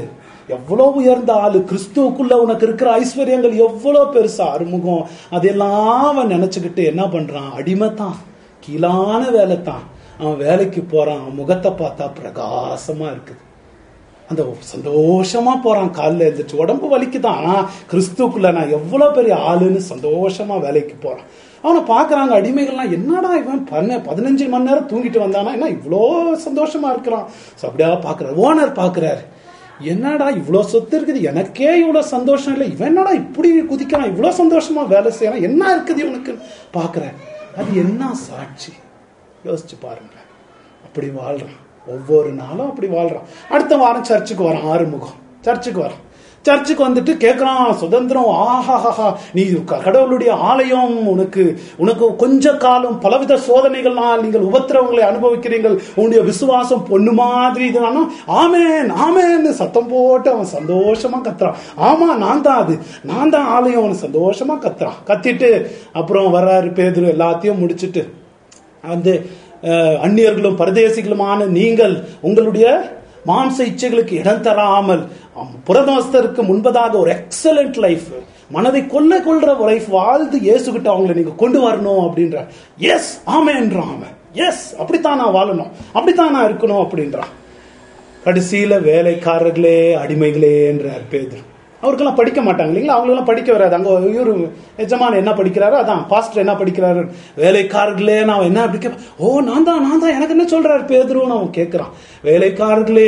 எவ்வளவு உயர்ந்த ஆளு கிறிஸ்துவுக்குள்ள உனக்கு இருக்கிற ஐஸ்வர்யங்கள் எவ்வளவு பெருசா அறுமுகம் அதெல்லாம் அவன் நினைச்சுக்கிட்டு என்ன பண்றான் அடிமைத்தான் கீழான வேலை தான் அவன் வேலைக்கு போறான் அவன் முகத்தை பார்த்தா பிரகாசமா இருக்குது அந்த சந்தோஷமா போறான் காலில் எழுந்திரிச்சு உடம்பு வலிக்குதான் ஆனா கிறிஸ்துக்குள்ள நான் எவ்வளவு பெரிய ஆளுன்னு சந்தோஷமா வேலைக்கு போறான் அவனை பாக்குறாங்க அடிமைகள்லாம் என்னடா இவன் பண்ண பதினஞ்சு மணி நேரம் தூங்கிட்டு வந்தானா என்ன இவ்வளோ சந்தோஷமா இருக்கிறான் So அப்படியா பாக்குறாரு ஓனர் பாக்குறாரு என்னடா இவ்வளோ சொத்து இருக்குது எனக்கே இவ்வளோ சந்தோஷம் இல்லை இவன் என்னடா இப்படி குதிக்கிறான் இவ்வளோ சந்தோஷமா வேலை செய்யறான் என்ன இருக்குது இவனுக்கு பாக்குறேன் அது என்ன சாட்சி யோசிச்சு பாருங்க அப்படி வாழ்றான் ஒவ்வொரு நாளும் அப்படி வாழ்றான் அடுத்த வாரம் சர்ச்சுக்கு வரான் ஆறுமுகம் சர்ச்சுக்கு வரான் சர்ச்சுக்கு வந்துட்டு கேட்கறான் சுதந்திரம் ஆஹாஹா நீ க- கடவுளுடைய ஆலயம் உனக்கு உனக்கு கொஞ்ச காலம் பலவித சோதனைகள்னால் நீங்கள் உபத்திரவங்களை அனுபவிக்கிறீர்கள் உன்னுடைய விசுவாசம் பொண்ணு மாதிரி இதுனாலும் ஆமேன் ஆமேன்னு சத்தம் போட்டு அவன் சந்தோஷமா கத்துறான் ஆமா நான் தான் அது நான் தான் ஆலயம் அவன் சந்தோஷமா கத்துறான் கத்திட்டு அப்புறம் வர்றாரு பேதுரு எல்லாத்தையும் முடிச்சிட்டு வந்து அஹ், அந்நியர்களும் பரதேசிகளுமான நீங்கள் உங்களுடைய மாம்ச இச்சைகளுக்கு இடம் தராமல் அம், புரதமஸ்தருக்கு முன்பதாக ஒரு எக்ஸலண்ட் லைஃப் மனதை கொள்ளை கொள்ற லைஃப் வாழ்ந்து இயேசுகிட்ட அவங்களை நீங்க கொண்டு வரணும் அப்படின்ற எஸ் ஆமேன்றான் அவன் எஸ் அப்படித்தான் நான் வாழணும் அப்படித்தான் நான் இருக்கணும் அப்படின்றான் கடைசியில வேலைக்காரர்களே அடிமைகளே என்றார் பேதுரு அவருக்கெல்லாம் படிக்க மாட்டாங்க இல்லைங்களா அவங்களெல்லாம் படிக்க வராது அங்க இவரு எஜமான் என்ன படிக்கிறாரோ அதான் பாஸ்டர் என்ன படிக்கிறாரு வேலைக்காரர்களே நான் என்ன அப்படி கேட்பேன் ஓ நான் தான் நான் தான் எனக்கு என்ன சொல்றாரு பேதுருன்னு அவன் கேட்கிறான் வேலைக்காரர்களே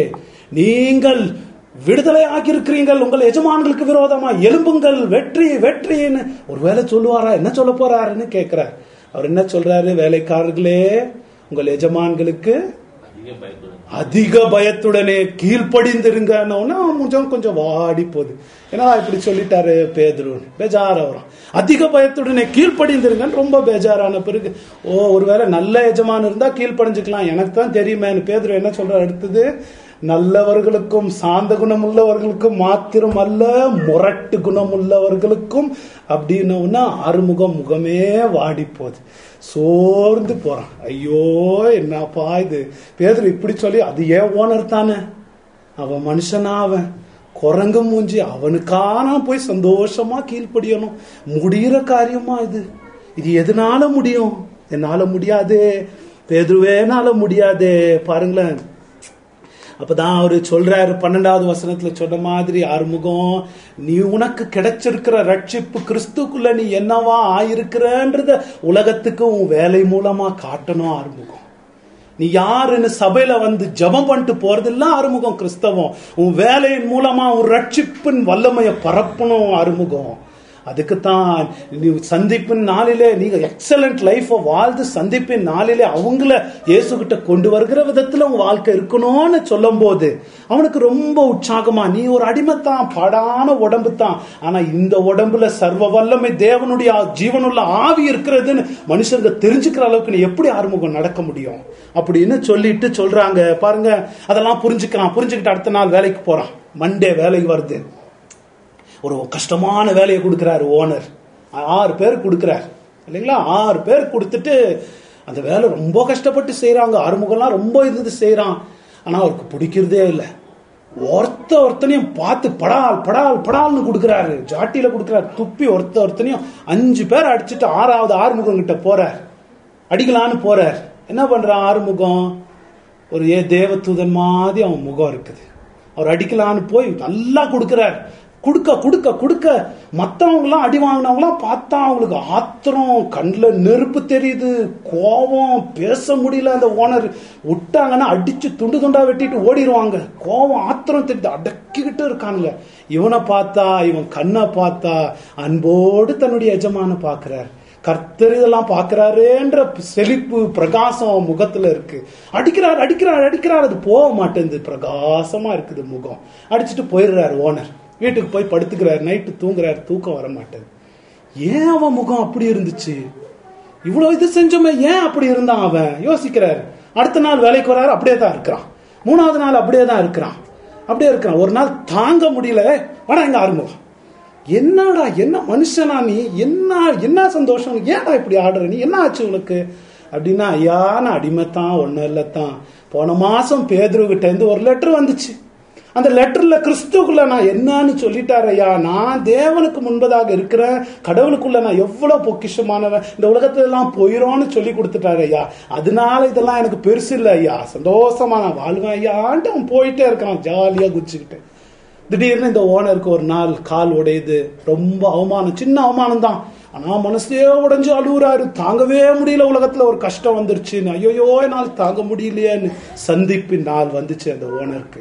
நீங்கள் விடுதலை ஆகியிருக்கிறீங்கள் உங்கள் எஜமான்களுக்கு விரோதமா எலும்புங்கள் வெற்றி வெற்றின்னு ஒருவேளை சொல்லுவாரா என்ன சொல்ல போறாருன்னு கேட்கிறார் அவர் என்ன சொல்றாரு வேலைக்காரர்களே உங்கள் எஜமான்களுக்கு அதிக பயத்துடன் அதிக பயத்துடனே கீழ்ப்படிந்திருங்கன்னா அவன் கொஞ்சம் கொஞ்சம் வாடி போகுது ஏன்னா இப்படி சொல்லிட்டாரு பேதுருன்னு பேஜார வரும் அதிக பயத்துடனே கீழ்ப்படிந்திருங்கன்னு ரொம்ப பேஜாரான பிறகு ஓ ஒருவேளை நல்ல எஜமான் இருந்தா கீழ்ப்படிஞ்சுக்கலாம் எனக்கு தான் தெரியுமேன்னு பேதுரு என்ன சொல்ற அடுத்தது நல்லவர்களுக்கும் சாந்த குணம் உள்ளவர்களுக்கும் மாத்திரம் அல்ல முரட்டு குணம் உள்ளவர்களுக்கும் அப்படின்னோன்னா ஆறுமுகம் முகமே வாடி போகுது சோர்ந்து போறான் ஐயோ என்னப்பா இது பேதர் இப்படி சொல்லி அது ஏன் ஓனர் தானே அவன் மனுஷனா அவன் குரங்கு மூஞ்சி அவனுக்கான போய் சந்தோஷமா கீழ்ப்படியணும் முடிகிற காரியமா இது இது எதனால முடியும் என்னால முடியாதே பேதுருவேனால முடியாதே பாருங்களேன் அப்பதான் அவரு சொல்றாரு பன்னெண்டாவது வசனத்துல சொன்ன மாதிரி ஆறுமுகம் நீ உனக்கு கிடைச்சிருக்கிற ரட்சிப்பு கிறிஸ்துக்குள்ள நீ என்னவா ஆயிருக்கிறன்றத உலகத்துக்கு உன் வேலை மூலமா காட்டணும் ஆறுமுகம் நீ யாருன்னு சபையில வந்து ஜெபம் பண்ணிட்டு போறதில்ல ஆறுமுகம் கிறிஸ்தவம் உன் வேலையின் மூலமா உன் ரட்சிப்பின் வல்லமைய பரப்பணும் ஆறுமுகம் அதுக்குத்தான் நீ சந்திப்பின் நாளிலே நீங்க எக்ஸலண்ட் லைஃப் வாழ்ந்து சந்திப்பின் நாளிலே அவங்கள இயேசுகிட்ட கொண்டு வருகிற விதத்துல உன் வாழ்க்கை இருக்கணும்னு சொல்லும் போது அவனுக்கு ரொம்ப உற்சாகமா நீ ஒரு அடிமைத்தான் பாடான உடம்பு தான் ஆனா இந்த உடம்புல சர்வ வல்லமை தேவனுடைய ஜீவனுள்ள ஆவி இருக்கிறதுன்னு மனுஷங்க தெரிஞ்சுக்கிற அளவுக்கு நீ எப்படி ஆறுமுகம் நடக்க முடியும் அப்படின்னு சொல்லிட்டு சொல்றாங்க பாருங்க அதெல்லாம் புரிஞ்சுக்கிறான் புரிஞ்சுக்கிட்டு அடுத்த நாள் வேலைக்கு போறான் மண்டே வேலைக்கு வருது ஒரு கஷ்டமான வேலையை கொடுக்குறாரு ஓனர் ஆறு பேர் கொடுக்குறாரு இல்லைங்களா ஆறு பேர் கொடுத்துட்டு அந்த வேலை ரொம்ப கஷ்டப்பட்டு செய்றாங்க ஆறுமுகம்லாம் ரொம்ப இது செய்றான் ஆனா அவருக்கு பிடிக்கிறதே இல்லை ஒருத்த ஒருத்தனையும் பார்த்து படால் படால் படால்னு கொடுக்குறாரு ஜாட்டியில கொடுக்குறாரு துப்பி ஒருத்த ஒருத்தனையும் அஞ்சு பேர் அடிச்சுட்டு ஆறாவது ஆறுமுகம் கிட்ட போறார் அடிக்கலான்னு போறார் என்ன பண்றான் ஆறுமுகம் ஒரு ஏ தேவதூதன் மாதிரி அவன் முகம் இருக்குது அவர் அடிக்கலான்னு போய் நல்லா கொடுக்கிறார் கொடுக்க கொடுக்க கொடுக்க மற்றவங்களாம் அடி வாங்கினவங்களாம் பார்த்தா அவங்களுக்கு ஆத்திரம் கண்ணில் நெருப்பு தெரியுது கோபம் பேச முடியல அந்த ஓனர் விட்டாங்கன்னா அடிச்சு துண்டு துண்டா வெட்டிட்டு ஓடிடுவாங்க கோபம் ஆத்திரம் தெரியுது அடக்கிக்கிட்டு இருக்கானுங்க இவனை பார்த்தா இவன் கண்ணை பார்த்தா அன்போடு தன்னுடைய எஜமான பார்க்கிறார் கர்த்தர் இதெல்லாம் பார்க்கிறாரேன்ற செழிப்பு பிரகாசம் அவன் முகத்துல இருக்கு அடிக்கிறார் அடிக்கிறார் அடிக்கிறார் அது போக மாட்டேங்குது பிரகாசமா இருக்குது முகம் அடிச்சுட்டு போயிடுறாரு ஓனர் வீட்டுக்கு போய் படுத்துக்கிறார் நைட்டு தூங்குறாரு தூக்கம் வர மாட்டேது ஏன் அவன் முகம் அப்படி இருந்துச்சு இவ்வளவு இது செஞ்சோமே ஏன் அப்படி இருந்தான் அவன் யோசிக்கிறாரு அடுத்த நாள் வேலைக்கு வராரு அப்படியே தான் இருக்கிறான் மூணாவது நாள் அப்படியே தான் இருக்கிறான் அப்படியே இருக்கிறான் ஒரு நாள் தாங்க முடியல வாடா எங்க ஆறுமுகம் என்னடா என்ன மனுஷனா நீ என்ன என்ன சந்தோஷம் ஏன்டா இப்படி ஆடுற நீ என்ன ஆச்சு உனக்கு அப்படின்னா ஐயா நான் அடிமைத்தான் ஒன்றும் இல்லைத்தான் போன மாசம் பேதுருகிட்ட இருந்து ஒரு லெட்டர் வந்துச்சு அந்த லெட்டர்ல கிறிஸ்துக்குள்ள நான் என்னன்னு சொல்லிட்டார் ஐயா நான் தேவனுக்கு முன்பதாக இருக்கிறேன் கடவுளுக்குள்ள நான் எவ்வளவு பொக்கிஷமானவன் இந்த உலகத்துல எல்லாம் போயிரோன்னு சொல்லி கொடுத்துட்டாரு ஐயா அதனால இதெல்லாம் எனக்கு பெருசு இல்லை ஐயா சந்தோஷமா நான் வாழ்வேன் ஐயான்ட்டு அவன் போயிட்டே இருக்கிறான் ஜாலியா குச்சிக்கிட்டு திடீர்னு இந்த ஓனருக்கு ஒரு நாள் கால் உடையுது ரொம்ப அவமானம் சின்ன அவமானம் தான் ஆனா மனசே உடைஞ்சு அழுகுறாரு தாங்கவே முடியல உலகத்துல ஒரு கஷ்டம் வந்துருச்சுன்னு ஐயோயோ என்னால் தாங்க முடியலையேன்னு சந்திப்பின் நாள் வந்துச்சு அந்த ஓனருக்கு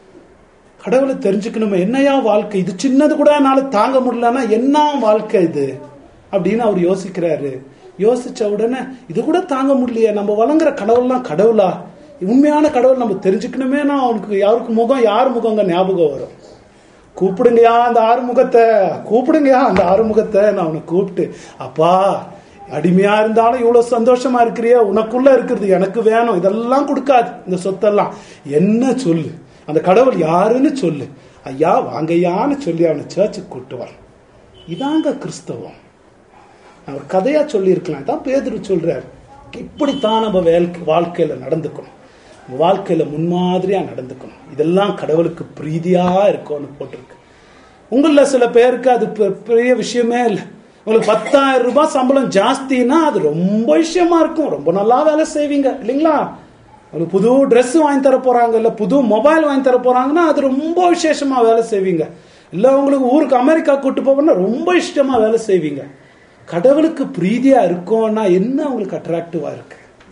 கடவுளை தெரிஞ்சுக்கணுமே என்னையா வாழ்க்கை இது சின்னது கூட என்னால தாங்க முடியலன்னா என்ன வாழ்க்கை இது அப்படின்னு அவர் யோசிக்கிறாரு யோசிச்ச உடனே இது கூட தாங்க முடியலையே நம்ம வழங்குற கடவுள்லாம் கடவுளா உண்மையான கடவுள் நம்ம தெரிஞ்சுக்கணுமேனா அவனுக்கு யாருக்கு முகம் யார் முகங்க ஞாபகம் வரும் கூப்பிடுங்கயா அந்த ஆறுமுகத்தை கூப்பிடுங்கயா அந்த ஆறுமுகத்தை நான் அவனை கூப்பிட்டு அப்பா அடிமையா இருந்தாலும் இவ்வளவு சந்தோஷமா இருக்கிறியே உனக்குள்ள இருக்கிறது எனக்கு வேணும் இதெல்லாம் கொடுக்காது இந்த சொத்தெல்லாம் என்ன சொல்லு அந்த கடவுள் யாருன்னு சொல்லு ஐயா வாங்கய்யான்னு சொல்லி அவனை சர்ச்சுக்கு கூட்டு வர இதாங்க கிறிஸ்தவம் அவர் கதையா சொல்லியிருக்கலாம் தான் பேதுரு சொல்றாரு இப்படித்தான் நம்ம வேல்க்- வாழ்க்கையில நடந்துக்கணும் நம்ம வாழ்க்கையில முன்மாதிரியா நடந்துக்கணும் இதெல்லாம் கடவுளுக்கு பிரீதியா இருக்கும்னு போட்டிருக்கு உங்கள சில பேருக்கு அது பெ- பெரிய விஷயமே இல்லை உங்களுக்கு பத்தாயிரம் ரூபாய் சம்பளம் ஜாஸ்தின்னா அது ரொம்ப விஷயமா இருக்கும் ரொம்ப நல்லா வேலை செய்வீங்க இல்லைங்களா உங்களுக்கு புது Dress வாங்கி தர போறாங்க இல்ல புது மொபைல் வாங்கி தர போறாங்கன்னா அது ரொம்ப விசேஷமா வேலை செய்வீங்க இல்ல உங்களுக்கு ஊருக்கு அமெரிக்கா கூட்டு போகணும்னா ரொம்ப இஷ்டமா வேலை செய்வீங்க கடவுளுக்கு பிரீதியா இருக்கும்னா என்ன உங்களுக்கு அட்ராக்டிவா இருக்கு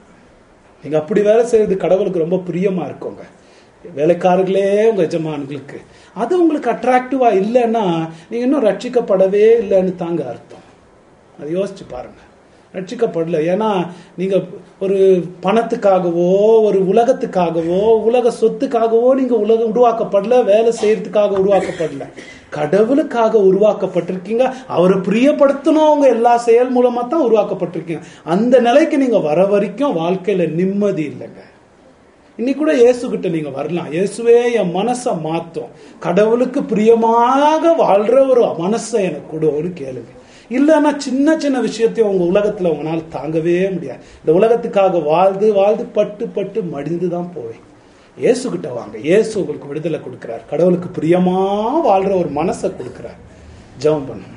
நீங்க அப்படி வேலை செய்யறது கடவுளுக்கு ரொம்ப பிரியமா இருக்குங்க வேலைக்காரர்களே உங்க எஜமான்களுக்கு அது உங்களுக்கு அட்ராக்டிவா இல்லைன்னா நீங்க இன்னும் ரட்சிக்கப்படவே இல்லைன்னு தாங்க அர்த்தம் அது யோசிச்சு பாருங்க ரட்சிக்கப்படல ஏன்னா நீங்க ஒரு பணத்துக்காகவோ ஒரு உலகத்துக்காகவோ உலக சொத்துக்காகவோ நீங்க உலகம் உருவாக்கப்படல வேலை செய்யறதுக்காக உருவாக்கப்படல கடவுளுக்காக உருவாக்கப்பட்டிருக்கீங்க அவரை பிரியப்படுத்தணும் உங்க எல்லா செயல் மூலமா தான் உருவாக்கப்பட்டிருக்கீங்க அந்த நிலைக்கு நீங்க வர வரைக்கும் வாழ்க்கையில நிம்மதி இல்லைங்க இன்னைக்கு கூட இயேசு கிட்ட நீங்க வரலாம் இயேசுவே என் மனசை மாத்தும் கடவுளுக்கு பிரியமாக வாழ்ற ஒரு மனசை எனக்கு கொடுன்னு கேளுங்க இல்லைன்னா சின்ன சின்ன விஷயத்தையும் உங்க உலகத்துல உங்களால தாங்கவே முடியாது இந்த உலகத்துக்காக வாழ்ந்து வாழ்ந்து பட்டு பட்டு மடிந்து தான் போவேன் இயேசு கிட்ட வாங்க இயேசு உங்களுக்கு விடுதலை கொடுக்கிறார் கடவுளுக்கு பிரியமா வாழ்ற ஒரு மனசை கொடுக்கிறார் ஜெபம் பண்ணுங்க